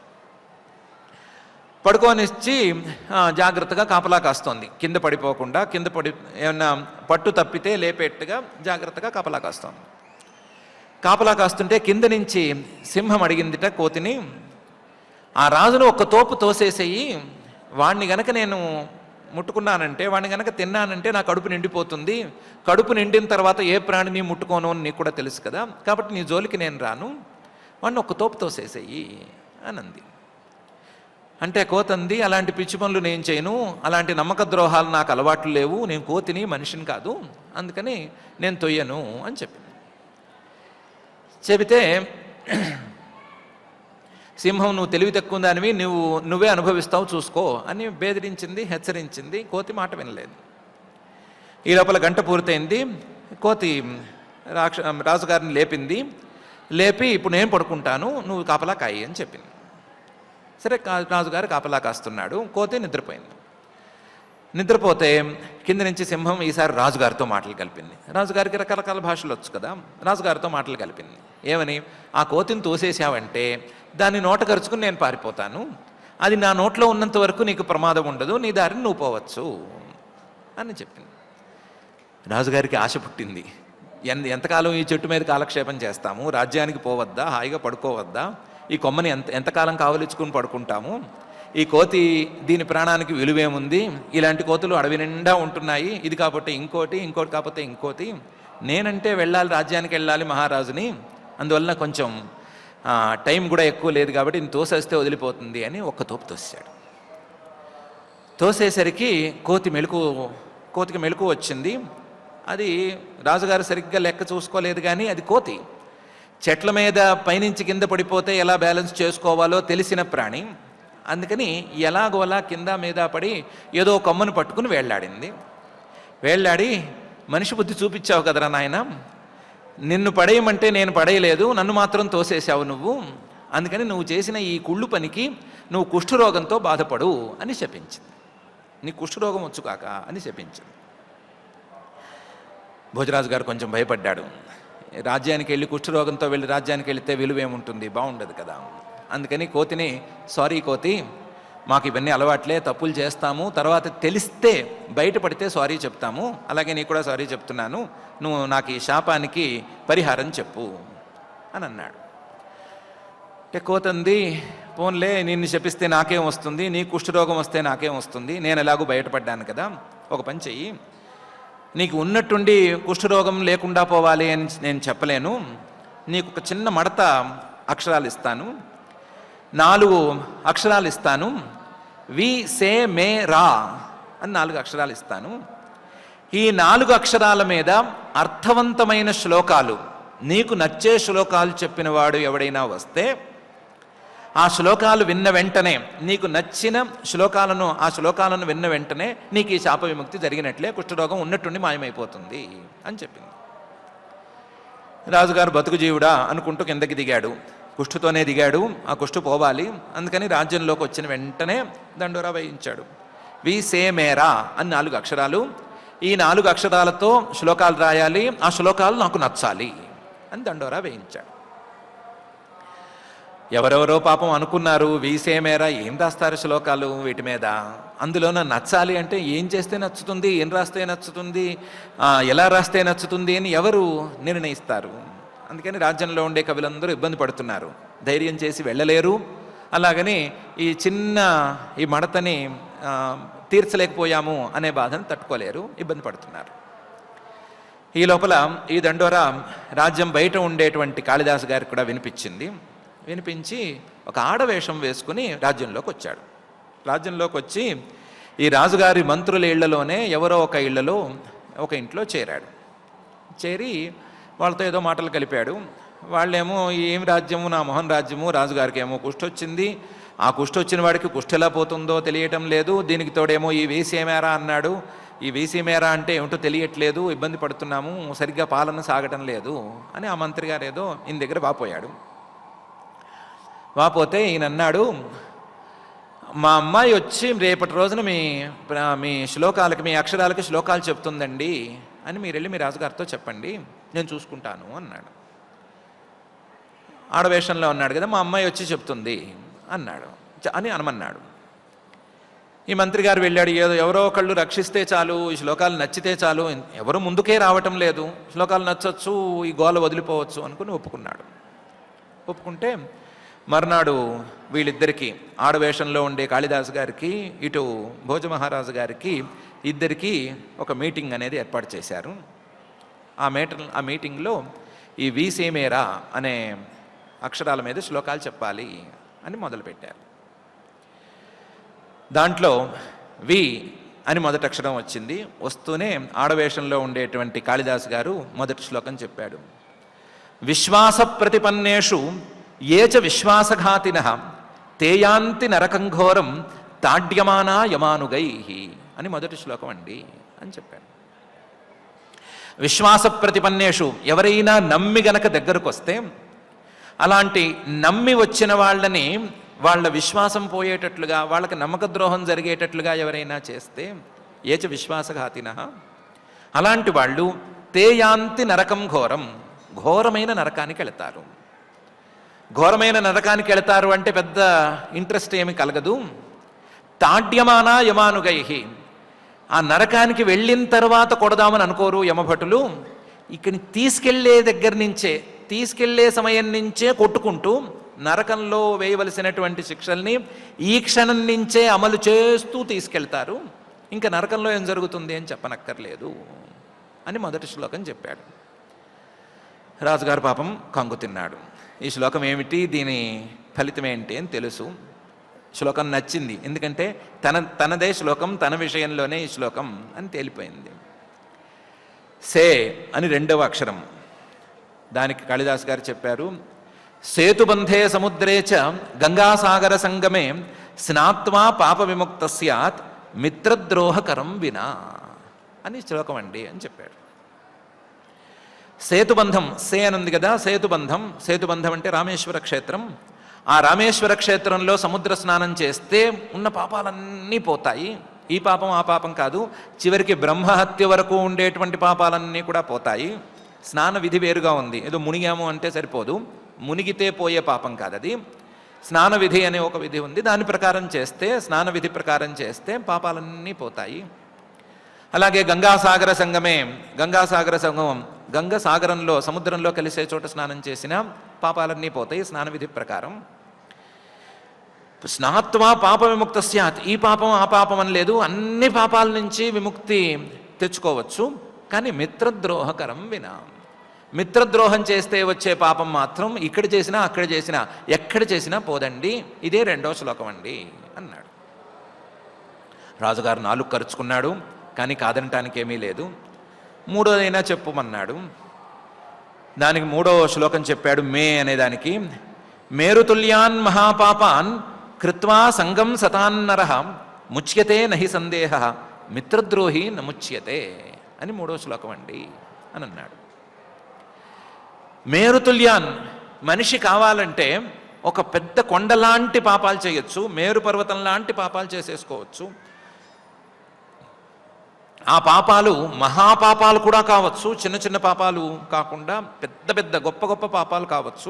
పడుకోనిచ్చి ఆ, జాగ్రత్తగా కాపలా కాస్తోంది కింద పడిపోకుండా కింద పడి ఏమన్నా పట్టు తప్పితే లేపేట్టుగా జాగ్రత్తగా కాపలా కాస్తోంది కాపలా కాస్తుంటే కింద నుంచి సింహం అడిగిందిట కోతిని ఆ రాజును ఒక్క తోపు తోసేసేయి వాణ్ణి గనక నేను ముట్టుకున్నానంటే వాడిని గనక తిన్నానంటే నా కడుపు నిండిపోతుంది కడుపు నిండిన తర్వాత ఏ ప్రాణిని ముట్టుకోను అని నీకు కూడా తెలుసు కదా కాబట్టి నీ జోలికి నేను రాను వాడిని ఒక్క తోపు తోసేసేయి అని అంది అంటే కోతంది అలాంటి పిచ్చి పనులు నేను చేయను అలాంటి నమ్మక ద్రోహాలు నాకు అలవాట్లు లేవు నేను కోతిని మనిషిని కాదు అందుకని నేను తొయ్యను అని చెప్పింది చెబితే సింహం నువ్వు తెలివి తక్కువ దానివి నువ్వు నువ్వే అనుభవిస్తావు చూసుకో అని బెదిరించింది హెచ్చరించింది కోతి మాట వినలేదు ఈ లోపల గంట పూర్తయింది కోతి రాక్ష రాజుగారిని లేపింది లేపి ఇప్పుడు నేను పడుకుంటాను నువ్వు కాపలా కాయి అని చెప్పింది సరే కా- రాజుగారు కాపలా కాస్తున్నాడు కోతి నిద్రపోయింది నిద్రపోతే కింద నుంచి సింహం ఈసారి రాజుగారితో మాటలు కలిపింది రాజుగారికి రకరకాల భాషలు వచ్చు కదా రాజుగారితో మాటలు కలిపింది ఏమని ఆ కోతిని తోసేసావంటే దాన్ని నోట కరుచుకుని నేను పారిపోతాను అది నా నోట్లో ఉన్నంత వరకు నీకు ప్రమాదం ఉండదు నీ దారిని నువ్వు పోవచ్చు అని చెప్పింది రాజుగారికి ఆశ పుట్టింది ఎంత ఎంతకాలం ఈ చెట్టు మీద కాలక్షేపం చేస్తాము రాజ్యానికి పోవద్దా హాయిగా పడుకోవద్దా ఈ కొమ్మని ఎంత ఎంతకాలం కావలించుకుని పడుకుంటాము ఈ కోతి దీని ప్రాణానికి విలువేముంది ఇలాంటి కోతులు అడవి నిండా ఉంటున్నాయి ఇది కాకపోతే ఇంకోటి ఇంకోటి కాకపోతే ఇంకోటి నేనంటే వెళ్ళాలి రాజ్యానికి వెళ్ళాలి మహారాజుని అందువలన కొంచెం ఆ, టైం కూడా ఎక్కువ లేదు కాబట్టి ఇది తోసేస్తే వదిలిపోతుంది అని ఒక్క తోపు తోసాడు తోసేసరికి కోతి మెలకు కోతికి మెలకు వచ్చింది అది రాజుగారు సరిగ్గా లెక్క చూసుకోలేదు కానీ అది కోతి చెట్ల మీద పైనుంచి కింద పడిపోతే ఎలా బ్యాలెన్స్ చేసుకోవాలో తెలిసిన ప్రాణి అందుకని ఎలాగోలా కింద మీద పడి ఏదో కొమ్మను పట్టుకుని వేళ్లాడింది వేళ్లాడి మనిషి బుద్ధి చూపించావు కదరా నాయన నిన్ను పడేయమంటే నేను పడేయలేదు నన్ను మాత్రం తోసేసావు నువ్వు అందుకని నువ్వు చేసిన ఈ కుళ్ళు పనికి నువ్వు కుష్ఠరోగంతో బాధపడు అని శపించింది నీ కుష్ఠరోగం వచ్చు కాక అని శపించింది భోజరాజు గారు కొంచెం భయపడ్డాడు రాజ్యానికి వెళ్ళి కుష్ఠరోగంతో వెళ్ళి రాజ్యానికి వెళితే విలువేముంటుంది బాగుండదు కదా అందుకని కోతిని సారీ కోతి మాకు ఇవన్నీ అలవాట్లే తప్పులు చేస్తాము తర్వాత తెలిస్తే బయటపడితే సారీ చెప్తాము అలాగే నీకు కూడా సారీ చెప్తున్నాను నువ్వు నాకు ఈ శాపానికి పరిహారం చెప్పు అని అన్నాడు అంటే కోతంది పోన్లే నిన్ను శపిస్తే నాకేం వస్తుంది నీ కుష్ఠరోగం వస్తే నాకేం వస్తుంది నేను ఎలాగో బయటపడ్డాను కదా ఒక పని చెయ్యి నీకు ఉన్నట్టుండి కుష్ఠరోగం లేకుండా పోవాలి అని నేను చెప్పలేను నీకు ఒక చిన్న మడత అక్షరాలు ఇస్తాను నాలుగు అక్షరాలు ఇస్తాను వి సే మే రా అని నాలుగు అక్షరాలు ఇస్తాను ఈ నాలుగు అక్షరాల మీద అర్థవంతమైన శ్లోకాలు నీకు నచ్చే శ్లోకాలు చెప్పినవాడు ఎవడైనా వస్తే ఆ శ్లోకాలు విన్న వెంటనే నీకు నచ్చిన శ్లోకాలను ఆ శ్లోకాలను విన్న వెంటనే నీకు ఈ శాప విముక్తి జరిగినట్లే కుష్ఠరోగం ఉన్నట్టుండి మాయమైపోతుంది అని చెప్పింది రాజుగారు బతుకు జీవుడా అనుకుంటూ కిందకి దిగాడు కుష్ఠుతోనే దిగాడు ఆ కుష్ఠు పోవాలి అందుకని రాజ్యంలోకి వచ్చిన వెంటనే దండోరా వేయించాడు వి సే మేరా అని నాలుగు అక్షరాలు ఈ నాలుగు అక్షరాలతో శ్లోకాలు రాయాలి ఆ శ్లోకాలు నాకు నచ్చాలి అని దండోరా వేయించాడు ఎవరెవరో పాపం అనుకున్నారు వీసే మేర ఏం రాస్తారు శ్లోకాలు వీటి మీద అందులోన నచ్చాలి అంటే ఏం చేస్తే నచ్చుతుంది ఏం రాస్తే నచ్చుతుంది ఆ, ఎలా రాస్తే నచ్చుతుంది అని ఎవరు నిర్ణయిస్తారు అందుకని రాజ్యంలో ఉండే కవులందరూ ఇబ్బంది పడుతున్నారు ధైర్యం చేసి వెళ్ళలేరు అలాగని ఈ చిన్న ఈ మడతని ఆ, తీర్చలేకపోయాము అనే బాధను తట్టుకోలేరు ఇబ్బంది పడుతున్నారు ఈ లోపల ఈ దండోరా రాజ్యం బయట ఉండేటువంటి కాళిదాసు గారికి కూడా వినిపించింది వినిపించి ఒక ఆడవేషం వేసుకుని రాజ్యంలోకి వచ్చాడు రాజ్యంలోకి వచ్చి ఈ రాజుగారి మంత్రుల ఇళ్లలోనే ఎవరో ఒక ఇళ్లలో ఒక ఇంట్లో చేరాడు చేరి వాళ్ళతో ఏదో మాటలు కలిపాడు వాళ్ళేమో ఏం రాజ్యము నా మొహన్ రాజ్యము రాజుగారికి ఏమో కుష్ఠొచ్చింది ఆ కుష్ఠొచ్చిన వాడికి కుష్ఠ ఎలా పోతుందో తెలియటం లేదు దీనికి తోడేమో ఈ వేసేమేరా అన్నాడు ఈ వేసేమేరా అంటే ఏమిటో తెలియట్లేదు ఇబ్బంది పడుతున్నాము సరిగ్గా పాలన సాగటం లేదు అని ఆ మంత్రి గారు ఏదో ఈయన దగ్గర వాపోయాడు వాపోతే ఈయన అన్నాడు మా అమ్మాయి వచ్చి రేపటి రోజున మీ మీ శ్లోకాలకి మీ అక్షరాలకి శ్లోకాలు చెప్తుందండి అని మీరు వెళ్ళి మీ రాజుగారితో చెప్పండి నేను చూసుకుంటాను అన్నాడు ఆడవేషంలో ఉన్నాడు కదా మా అమ్మాయి వచ్చి చెప్తుంది అన్నాడు చ- అని అనమన్నాడు ఈ మంత్రి గారు వెళ్ళాడు ఏదో ఎవరో ఒకళ్ళు రక్షిస్తే చాలు ఈ శ్లోకాలు నచ్చితే చాలు ఎవరు ముందుకే రావటం లేదు శ్లోకాలు నచ్చొచ్చు ఈ గోల వదిలిపోవచ్చు అనుకుని ఒప్పుకున్నాడు ఒప్పుకుంటే మర్నాడు వీళ్ళిద్దరికీ ఆడవేషంలో ఉండే కాళిదాసు గారికి ఇటు భోజమహారాజు గారికి ఇద్దరికి ఒక మీటింగ్ అనేది ఏర్పాటు చేశారు ఆ మీటర్ ఆ మీటింగ్లో ఈ వీసేమేరా అనే అక్షరాల మీద శ్లోకాలు చెప్పాలి అని మొదలుపెట్టారు దాంట్లో వి అని మొదటి అక్షరం వచ్చింది వస్తూనే ఆడవేషంలో ఉండేటువంటి కాళిదాసు గారు మొదటి శ్లోకం చెప్పాడు విశ్వాస ప్రతిపన్నేషు ఏ చ విశ్వాసఘాతిన తేయాంతి నరకంఘోరం తాడ్యమానా యమానుగై అని మొదటి శ్లోకం అండి అని చెప్పాడు విశ్వాస ప్రతిపన్నేషు ఎవరైనా నమ్మి గనక దగ్గరకు వస్తే అలాంటి నమ్మి వచ్చిన వాళ్ళని వాళ్ళ విశ్వాసం పోయేటట్లుగా వాళ్ళకి నమ్మక ద్రోహం జరిగేటట్లుగా ఎవరైనా చేస్తే ఏచ విశ్వాసఘాతిన అలాంటి వాళ్ళు తేయాంతి నరకం ఘోరం ఘోరమైన నరకానికి వెళతారు ఘోరమైన నరకానికి వెళతారు అంటే పెద్ద ఇంట్రెస్ట్ ఏమి కలగదు తాడ్యమానా యమానుగై ఆ నరకానికి వెళ్ళిన తర్వాత కొడదామని అనుకోరు యమభటులు ఇక్కడిని తీసుకెళ్లే దగ్గర నుంచే తీసుకెళ్లే సమయం నుంచే కొట్టుకుంటూ నరకంలో వేయవలసినటువంటి శిక్షల్ని ఈ క్షణం నుంచే అమలు చేస్తూ తీసుకెళ్తారు ఇంకా నరకంలో ఏం జరుగుతుంది అని చెప్పనక్కర్లేదు అని మొదటి శ్లోకం చెప్పాడు రాజుగారు పాపం కంగు తిన్నాడు ఈ శ్లోకం ఏమిటి దీని ఫలితం ఏంటి అని తెలుసు శ్లోకం నచ్చింది ఎందుకంటే తన తనదే శ్లోకం తన విషయంలోనే ఈ శ్లోకం అని తేలిపోయింది సే అని రెండవ అక్షరం దానికి కాళిదాస్ గారు చెప్పారు సేతుబంధే సముద్రే చ గంగాసాగర సంగమే స్నాత్వా పాప విముక్త సత్ మిత్రద్రోహకరం వినా అని శ్లోకం అండి అని చెప్పాడు సేతుబంధం సే అని ఉంది కదా సేతుబంధం సేతుబంధం అంటే రామేశ్వర క్షేత్రం ఆ రామేశ్వర క్షేత్రంలో సముద్ర స్నానం చేస్తే ఉన్న పాపాలన్నీ పోతాయి ఈ పాపం ఆ పాపం కాదు చివరికి బ్రహ్మహత్య వరకు ఉండేటువంటి పాపాలన్నీ కూడా పోతాయి స్నాన విధి వేరుగా ఉంది ఏదో మునిగాము అంటే సరిపోదు మునిగితే పోయే పాపం కాదు అది స్నాన విధి అనే ఒక విధి ఉంది దాని ప్రకారం చేస్తే స్నాన విధి ప్రకారం చేస్తే పాపాలన్నీ పోతాయి అలాగే గంగాసాగర సంగమే గంగాసాగర సంగమం గంగ సాగరంలో సముద్రంలో కలిసే చోట స్నానం చేసిన పాపాలన్నీ పోతాయి స్నాన విధి ప్రకారం స్నాత్వా పాప విముక్త స్యాత్ ఈ పాపం ఆ పాపం అని లేదు అన్ని పాపాల నుంచి విముక్తి తెచ్చుకోవచ్చు కానీ మిత్రద్రోహకరం వినా మిత్రద్రోహం చేస్తే వచ్చే పాపం మాత్రం ఇక్కడ చేసినా అక్కడ చేసినా ఎక్కడ చేసినా పోదండి ఇదే రెండో శ్లోకం అండి అన్నాడు రాజుగారు నాలుగు ఖర్చుకున్నాడు కానీ కాదనటానికి ఏమీ లేదు మూడోదైనా చెప్పుమన్నాడు దానికి మూడో శ్లోకం చెప్పాడు మే అనే దానికి మేరుతుల్యాన్ మహాపాపాన్ కృత్వా సంగం సతాన్నర ముచ్యతే నహి సందేహ మిత్రద్రోహి నముచ్యతే అని మూడో శ్లోకం అండి అని అన్నాడు మేరుతుల్యాన్ మనిషి కావాలంటే ఒక పెద్ద కొండలాంటి పాపాలు చేయొచ్చు మేరు పర్వతం లాంటి పాపాలు చేసేసుకోవచ్చు ఆ పాపాలు మహాపాపాలు కూడా కావచ్చు చిన్న చిన్న పాపాలు కాకుండా పెద్ద పెద్ద గొప్ప గొప్ప పాపాలు కావచ్చు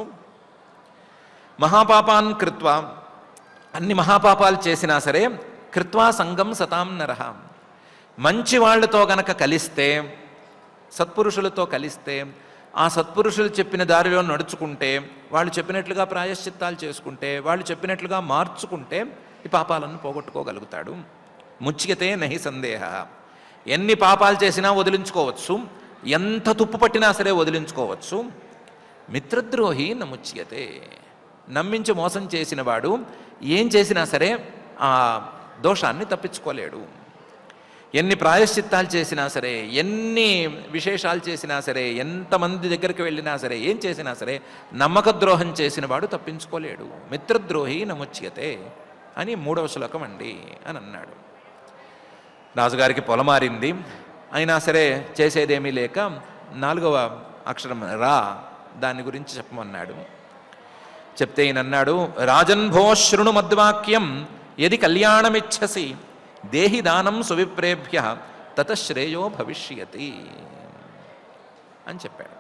మహాపాపాన్ కృత్వ అన్ని మహాపాపాలు చేసినా సరే కృత్వా సంగం సతాం నరహ మంచి వాళ్ళతో గనక కలిస్తే సత్పురుషులతో కలిస్తే ఆ సత్పురుషులు చెప్పిన దారిలో నడుచుకుంటే వాళ్ళు చెప్పినట్లుగా ప్రాయశ్చిత్తాలు చేసుకుంటే వాళ్ళు చెప్పినట్లుగా మార్చుకుంటే ఈ పాపాలను పోగొట్టుకోగలుగుతాడు ముచ్చికతే నహి సందేహ ఎన్ని పాపాలు చేసినా వదిలించుకోవచ్చు ఎంత తుప్పు పట్టినా సరే వదిలించుకోవచ్చు మిత్రద్రోహి నముచ్యతే నమ్మించి మోసం చేసిన వాడు ఏం చేసినా సరే ఆ దోషాన్ని తప్పించుకోలేడు ఎన్ని ప్రాయశ్చిత్తాలు చేసినా సరే ఎన్ని విశేషాలు చేసినా సరే ఎంతమంది దగ్గరికి వెళ్ళినా సరే ఏం చేసినా సరే నమ్మక ద్రోహం చేసిన వాడు తప్పించుకోలేడు మిత్రద్రోహి నముచ్యతే అని మూడవ శ్లోకం అండి అని అన్నాడు రాజుగారికి పొలమారింది అయినా సరే చేసేదేమీ లేక నాలుగవ అక్షరం రా దాని గురించి చెప్పమన్నాడు చెప్తే ఈయన అన్నాడు రాజన్ భో శృణు మద్వాక్యం ఎది కళ్యాణమిచ్చసి దేహి దానం సువిప్రేభ్య తత శ్రేయో భవిష్యతి అని చెప్పాడు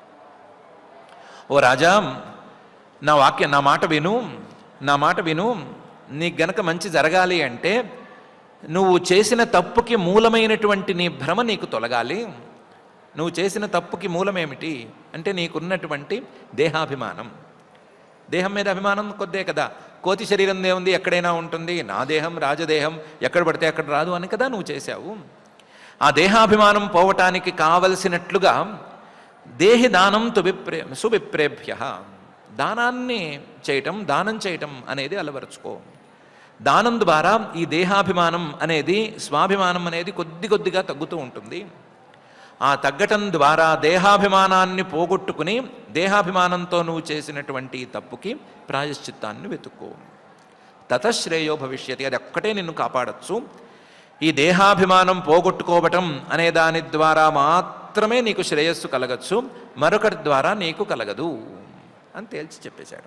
ఓ రాజా నా వాక్యం నా మాట విను నా మాట విను నీకు గనక మంచి జరగాలి అంటే నువ్వు చేసిన తప్పుకి మూలమైనటువంటి నీ భ్రమ నీకు తొలగాలి నువ్వు చేసిన తప్పుకి మూలమేమిటి అంటే నీకున్నటువంటి దేహాభిమానం దేహం మీద అభిమానం కొద్దే కదా కోతి శరీరం ఉంది ఎక్కడైనా ఉంటుంది నా దేహం రాజదేహం ఎక్కడ పడితే అక్కడ రాదు అని కదా నువ్వు చేశావు ఆ దేహాభిమానం పోవటానికి కావలసినట్లుగా దేహి దానం తువిప్రే సువిప్రేభ్య దానాన్ని చేయటం దానం చేయటం అనేది అలవరుచుకో దానం ద్వారా ఈ దేహాభిమానం అనేది స్వాభిమానం అనేది కొద్ది కొద్దిగా తగ్గుతూ ఉంటుంది ఆ తగ్గటం ద్వారా దేహాభిమానాన్ని పోగొట్టుకుని దేహాభిమానంతో నువ్వు చేసినటువంటి ఈ తప్పుకి ప్రాయశ్చిత్తాన్ని వెతుక్కో తతశ్రేయో భవిష్యతి అది ఒక్కటే నిన్ను కాపాడచ్చు ఈ దేహాభిమానం పోగొట్టుకోవటం అనే దాని ద్వారా మాత్రమే నీకు శ్రేయస్సు కలగచ్చు మరొకటి ద్వారా నీకు కలగదు అని తేల్చి చెప్పేశాడు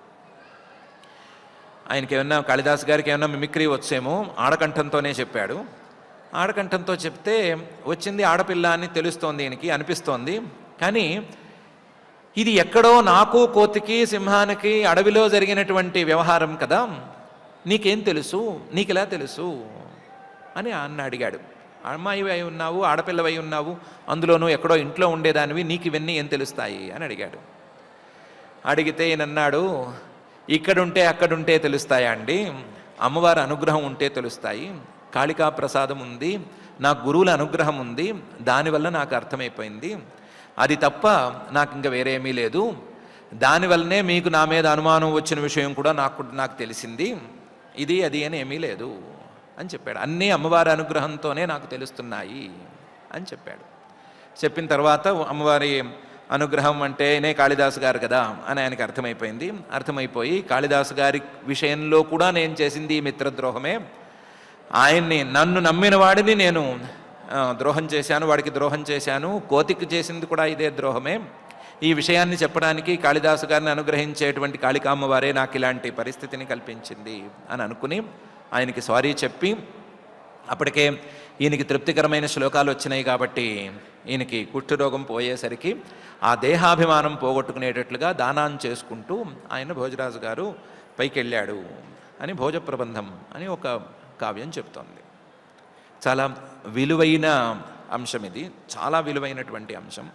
ఆయనకి ఏమన్నా కాళిదాస్ గారికి ఏమన్నా మిమిక్రీ వచ్చేమో ఆడకంఠంతోనే చెప్పాడు ఆడకంఠంతో చెప్తే వచ్చింది ఆడపిల్ల అని తెలుస్తోంది ఈయనకి అనిపిస్తోంది కానీ ఇది ఎక్కడో నాకు కోతికి సింహానికి అడవిలో జరిగినటువంటి వ్యవహారం కదా నీకేం తెలుసు నీకు ఎలా తెలుసు అని అన్న అడిగాడు అమ్మాయి అయి ఉన్నావు ఆడపిల్లవై ఉన్నావు అందులోనూ ఎక్కడో ఇంట్లో ఉండేదానివి నీకు ఇవన్నీ ఏం తెలుస్తాయి అని అడిగాడు అడిగితే ఈయన అన్నాడు ఇక్కడుంటే అక్కడుంటే తెలుస్తాయా అండి అమ్మవారి అనుగ్రహం ఉంటే తెలుస్తాయి కాళికా ప్రసాదం ఉంది నా గురువుల అనుగ్రహం ఉంది దానివల్ల నాకు అర్థమైపోయింది అది తప్ప నాకు ఇంకా వేరేమీ లేదు దానివల్లనే మీకు నా మీద అనుమానం వచ్చిన విషయం కూడా నాకు నాకు తెలిసింది ఇది అది అని ఏమీ లేదు అని చెప్పాడు అన్నీ అమ్మవారి అనుగ్రహంతోనే నాకు తెలుస్తున్నాయి అని చెప్పాడు చెప్పిన తర్వాత అమ్మవారి అనుగ్రహం అంటేనే కాళిదాసు గారు కదా అని ఆయనకి అర్థమైపోయింది అర్థమైపోయి కాళిదాసు గారి విషయంలో కూడా నేను చేసింది ఈ మిత్రద్రోహమే ఆయన్ని నన్ను నమ్మిన వాడిని నేను ఆ, ద్రోహం చేశాను వాడికి ద్రోహం చేశాను కోతికి చేసింది కూడా ఇదే ద్రోహమే ఈ విషయాన్ని చెప్పడానికి కాళిదాసు గారిని అనుగ్రహించేటువంటి కాళికామ్మవారే నాకు ఇలాంటి పరిస్థితిని కల్పించింది అని అనుకుని ఆయనకి సారీ చెప్పి అప్పటికే ఈయనకి తృప్తికరమైన శ్లోకాలు వచ్చినాయి కాబట్టి ఈయనకి కుష్ఠరోగం పోయేసరికి ఆ దేహాభిమానం పోగొట్టుకునేటట్లుగా దానాన్ని చేసుకుంటూ ఆయన భోజరాజు గారు పైకి వెళ్ళాడు అని భోజ ప్రబంధం అని ఒక కావ్యం చెప్తోంది చాలా విలువైన అంశం ఇది చాలా విలువైనటువంటి అంశం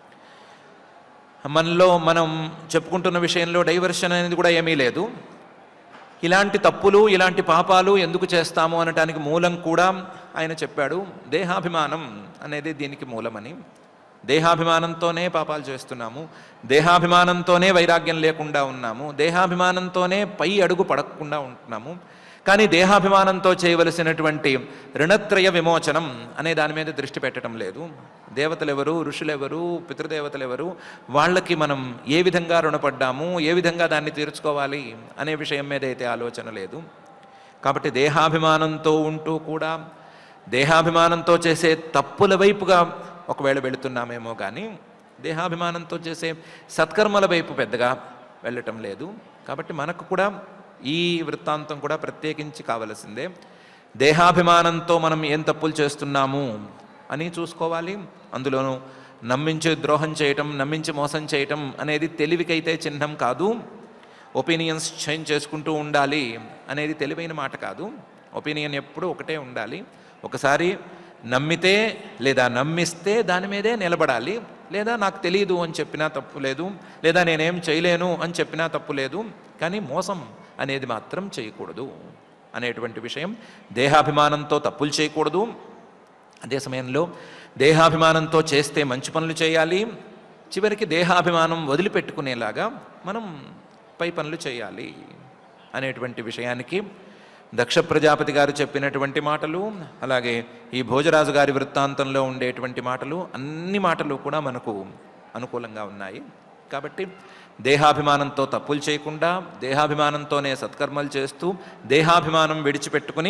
మనలో మనం చెప్పుకుంటున్న విషయంలో డైవర్షన్ అనేది కూడా ఏమీ లేదు ఇలాంటి తప్పులు ఇలాంటి పాపాలు ఎందుకు చేస్తాము అనటానికి మూలం కూడా ఆయన చెప్పాడు దేహాభిమానం అనేది దీనికి మూలమని దేహాభిమానంతోనే పాపాలు చేస్తున్నాము దేహాభిమానంతోనే వైరాగ్యం లేకుండా ఉన్నాము దేహాభిమానంతోనే పై అడుగు పడకుండా ఉంటున్నాము కానీ దేహాభిమానంతో చేయవలసినటువంటి రుణత్రయ విమోచనం అనే దాని మీద దృష్టి పెట్టడం లేదు దేవతలు ఎవరు ఋషులు ఎవరు పితృదేవతలు ఎవరు వాళ్ళకి మనం ఏ విధంగా రుణపడ్డాము ఏ విధంగా దాన్ని తీర్చుకోవాలి అనే విషయం మీద అయితే ఆలోచన లేదు కాబట్టి దేహాభిమానంతో ఉంటూ కూడా దేహాభిమానంతో చేసే తప్పుల వైపుగా ఒకవేళ వెళుతున్నామేమో కానీ దేహాభిమానంతో చేసే సత్కర్మల వైపు పెద్దగా వెళ్ళటం లేదు కాబట్టి మనకు కూడా ఈ వృత్తాంతం కూడా ప్రత్యేకించి కావలసిందే దేహాభిమానంతో మనం ఏం తప్పులు చేస్తున్నాము అని చూసుకోవాలి అందులోనూ నమ్మించి ద్రోహం చేయటం నమ్మించి మోసం చేయటం అనేది తెలివికైతే చిహ్నం కాదు ఒపీనియన్స్ చేంజ్ చేసుకుంటూ ఉండాలి అనేది తెలివైన మాట కాదు ఒపీనియన్ ఎప్పుడూ ఒకటే ఉండాలి ఒకసారి నమ్మితే లేదా నమ్మిస్తే దాని మీదే నిలబడాలి లేదా నాకు తెలియదు అని చెప్పినా తప్పు లేదు లేదా నేనేం చేయలేను అని చెప్పినా తప్పు లేదు కానీ మోసం అనేది మాత్రం చేయకూడదు అనేటువంటి విషయం దేహాభిమానంతో తప్పులు చేయకూడదు అదే సమయంలో దేహాభిమానంతో చేస్తే మంచి పనులు చేయాలి చివరికి దేహాభిమానం వదిలిపెట్టుకునేలాగా మనం పై పనులు చేయాలి అనేటువంటి విషయానికి దక్ష ప్రజాపతి గారు చెప్పినటువంటి మాటలు అలాగే ఈ భోజరాజు గారి వృత్తాంతంలో ఉండేటువంటి మాటలు అన్ని మాటలు కూడా మనకు అనుకూలంగా ఉన్నాయి కాబట్టి దేహాభిమానంతో తప్పులు చేయకుండా దేహాభిమానంతోనే సత్కర్మలు చేస్తూ దేహాభిమానం విడిచిపెట్టుకుని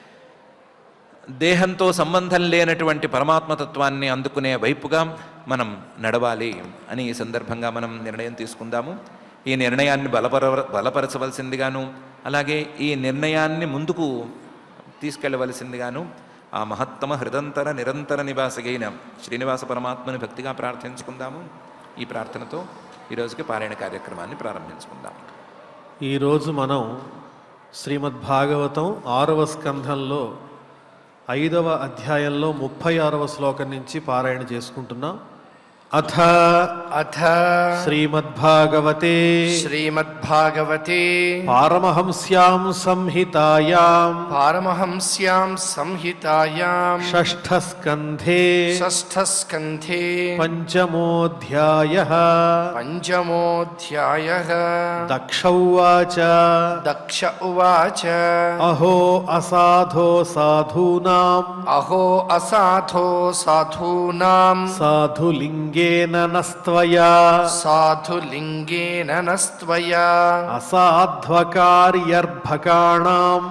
దేహంతో సంబంధం లేనటువంటి పరమాత్మతత్వాన్ని అందుకునే వైపుగా మనం నడవాలి అని ఈ సందర్భంగా మనం నిర్ణయం తీసుకుందాము ఈ నిర్ణయాన్ని బలపర బలపరచవలసిందిగాను అలాగే ఈ నిర్ణయాన్ని ముందుకు తీసుకెళ్ళవలసిందిగాను ఆ మహత్తమ హృదంతర నిరంతర నివాసగైన శ్రీనివాస పరమాత్మని భక్తిగా ప్రార్థించుకుందాము ఈ ప్రార్థనతో ఈరోజుకి పారాయణ కార్యక్రమాన్ని ప్రారంభించుకుందాం ఈరోజు మనం శ్రీమద్ భాగవతం ఆరవ స్కంధంలో ఐదవ అధ్యాయంలో ముప్పై ఆరవ శ్లోకం నుంచి పారాయణ చేసుకుంటున్నాం అథ అథ శ్రీమద్భాగవతే శ్రీమద్భాగవతే పారమహంస్యాం సంహితాయాం పారమహంస్యాం సంహితాయాం షష్ఠస్కంధే షష్ఠస్కంధే పంచమోऽధ్యాయ పంచమోऽధ్యాయः దక్షౌవాచ దక్ష ఉవాచ అహో అసాధో సాధూనాం అహో అసాధో సాధూనాం సాధులింగేన నస్త్వయా సాధులింగేన నస్త్వయా అసాధ్వకార్యర్భకాణాం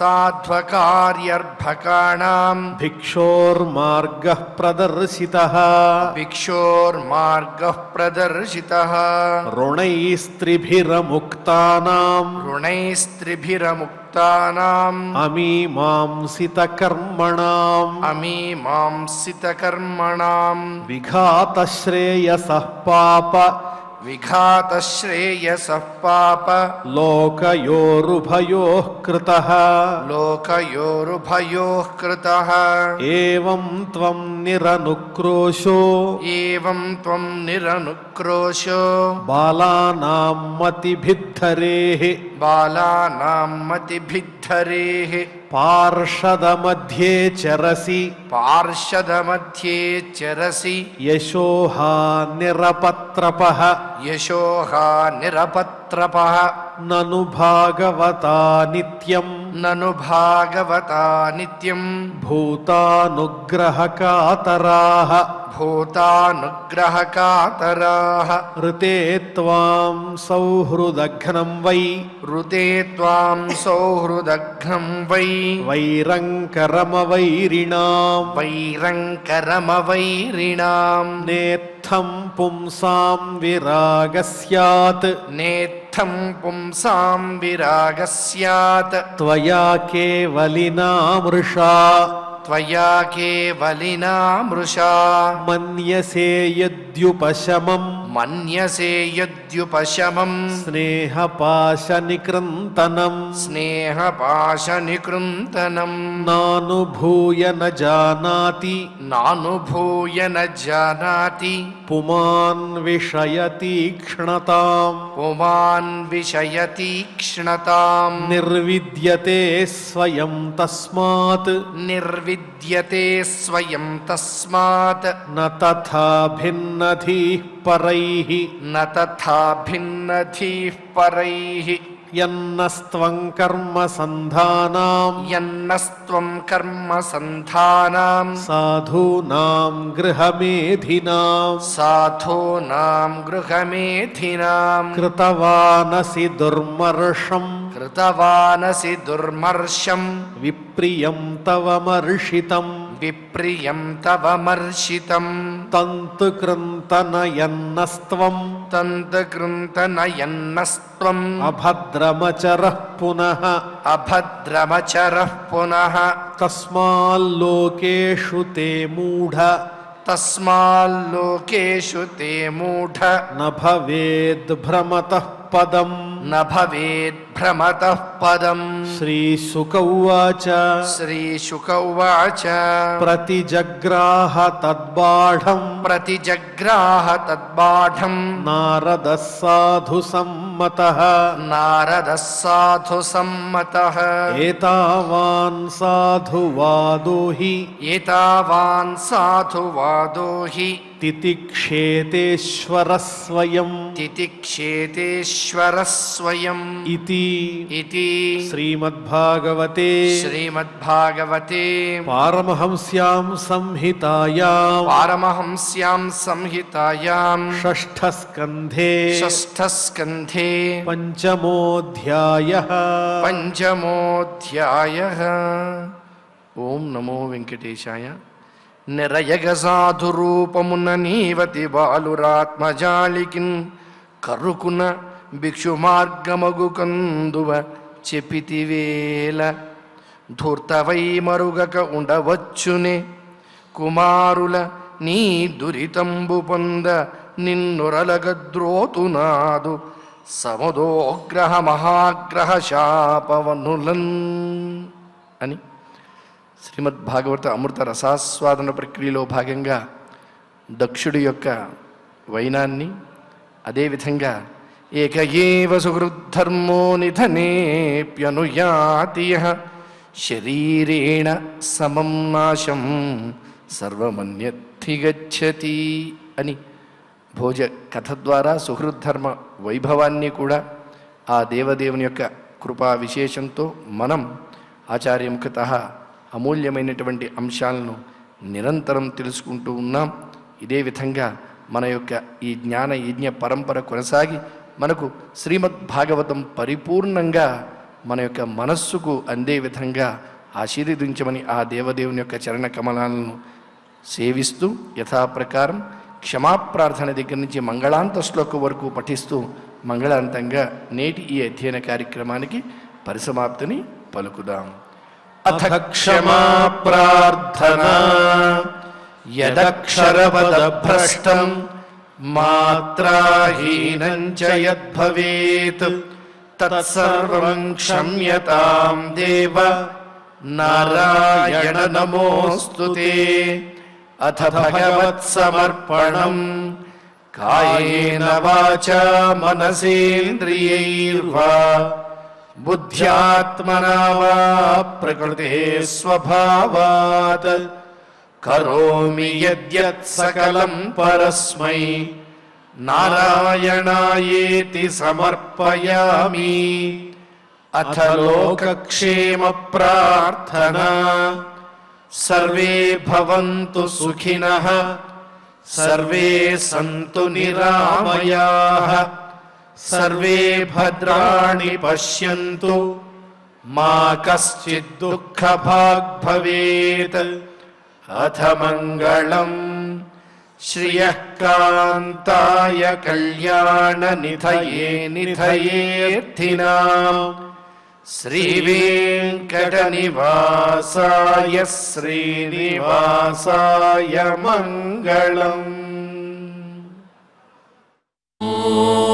అసాధ్వకార్యర్భకాణాం భిక్షోర్మార్గः ప్రదర్శితः భిక్షోర్మార్గः ప్రదర్శితः రుణైస్త్రిభిరముక్తానాం ऋणैस्त्रिभिरमुक्तानाम् అమీమాంసితకర్మణాం अमीमांसितकर्मणाम् విఘాతశ్రేయసః పాప विघातश्रेयसः पाप లోకయోరుభయోః కృతः लोकयोरुभयोः कृतः ఏవం త్వం నిరనుక్రోశో एवं त्वं निरनुक्रोशो బాలానాం మతిభిద్ధరేః बालानां मतिभिद्धरेः పార్షదమధ్యే చరసి पार्षदमध्ये चरसि యశోహా నిరపత్రపః यशोहा निरपत्रपः నను భాగవతా నిత్యం ननु भागवता नित्यम् భూతానుగ్రహకాతరాः भूतानुग्रहकातराः ऋते त्वां सौहृदघ्नं वै ऋते त्वां सौहृदघ्नं वै वैरङ्करमवैरिणाम् वैरङ्करमवैरिणाम् नेत्थं पुंसां विरागः स्यात् नेत्थं पुंसां विरागः स्यात् त्वया केवलिना मृषा त्वया केवलिना मृषा मन्यसे यद्युपशमम् మన్యసే యద్యుపశమం స్నేహపాశనికృంతనం స్నేహపాశనికృంతనం నానుభూయ న జానాతి నానుభూయ న జానాతి పుమాన్ విషయతీక్ష్ణతాం పుమాన్ విషయతీక్ష్ణతాం నిర్విద్యతే స్వయం తస్మాత్ నిర్విద్యతే స్వయం తస్మాత్ న తథా భిన్నధీః పరైః న తథా భిన్నధీః పరైః యన్నస్త్వం కర్మ సంధానాం యన్నస్త్వం కర్మ సంధానాం సాధూనాం గృహమేధినాం సాధూనాం గృహమేధినాం కృతవానసి దుర్మర్షం కృతవానసి దుర్మర్షం విప్రియం తవమర్షితం విప్రియం తవ మర్షితం తంతు కృంతనయన్నస్త్వం తంతకృంతనయన్నస్త్వం అభద్రమచరః పునః అభద్రమచరః పునః తస్మాల్లోకేషు తే మూఢ తస్మాల్లోకేషు తే మూఢ న భవేద్భ్రమతః పదం న భవేద్భ్రమతః పదం శ్రీశుక ఉవాచ శ్రీశుక ఉవాచ ప్రతిజగ్రాహ తద్బాఢం ప్రతిజగ్రాహ తద్బాఢం నారద సాధు సమ్మత నారద సాధు సమ్మత ఏతావాన్ సాధు వాదో హి ఏతావాన్ సాధు వాదో హి తితిక్షేతేశ్వర స్వయం తితిక్షేతేశ్వర స్వయం ఇతి ఇతి శ్రీమద్భాగవతే శ్రీమద్భాగవతే పారమహంస్యాం సంహితాయాం పారమహంస్యాం సంహితాయాం షష్ఠస్కంధే షష్ఠస్కంధే పంచమోऽధ్యాయ పంచమోధ్యాయ ఓం నమో వెంకటేశాయ నిరయగసాధురూపమున నీవతి బాలురాత్మజాలికిన్ కరుకున భిక్షు మార్గమగు కందువ చెప్పితివేల ధూర్తవై మరుగక ఉండవచ్చునే కుమారుల నీ దురితంబు పొంద నిన్నురలగద్రోతునాదు సముదోగ్రహ మహాగ్రహ శాపవనులన్ అని శ్రీమద్ భాగవత అమృత రసాస్వాదన ప్రక్రియలో భాగంగా దక్షుడి యొక్క వైనాన్ని అదేవిధంగా ఏక ఏవ సుహృద్ధర్మో నిధనేప్యనుయాతి యః శరీరేణ సమం నాశం సర్వమన్యత్తి గచ్చతి అని భోజ కథ ద్వారా సుహృద్ధర్మ వైభవాన్ని కూడా ఆ దేవదేవుని యొక్క కృపా విశేషంతో మనం ఆచార్యముఖత అమూల్యమైనటువంటి అంశాలను నిరంతరం తెలుసుకుంటూ ఉన్నాం ఇదే విధంగా మన యొక్క ఈ జ్ఞాన యజ్ఞ పరంపర కొనసాగి మనకు శ్రీమద్ భాగవతం పరిపూర్ణంగా మన యొక్క మనస్సుకు అందే విధంగా ఆశీర్వదించమని ఆ దేవదేవుని యొక్క చరణ కమలాలను సేవిస్తూ యథాప్రకారం క్షమాప్రార్థన దగ్గర నుంచి మంగళాంత శ్లోకం వరకు పఠిస్తూ మంగళాంతంగా నేటి ఈ అధ్యయన కార్యక్రమానికి పరిసమాప్తిని పలుకుదాం అథ క్షమా ప్రార్థనా యదక్షరపదభ్రష్టం మాత్రాహీనం చ యద్భవేత్ తత్సర్వం క్షమ్యతాం దేవ నారాయణ నమోऽस्तु ते అథ భగవత్సమర్పణం కాయేన వాచా మనసేంద్రియైర్వా బుద్ధ్యాత్మనా వా ప్రకృతే స్వభావాత్ కరోమి యద్యత్ సకలం పరస్మై నారాయణాయేతి సమర్పయామి అథ లోకక్షేమ ప్రార్థనా సర్వే భవంతు సుఖినః సర్వే సంతు నిరామయాః సర్వే భద్రాణి పశ్యంతు మా కశ్చిద్ దుఃఖభాగ్ భవేత్ అథ మంగళం శ్రియః కాంతాయ కళ్యాణ నిధయే నిధయేర్థినాం శ్రీవేంకటనివాసాయ శ్రీనివాసాయ మంగళం ఓం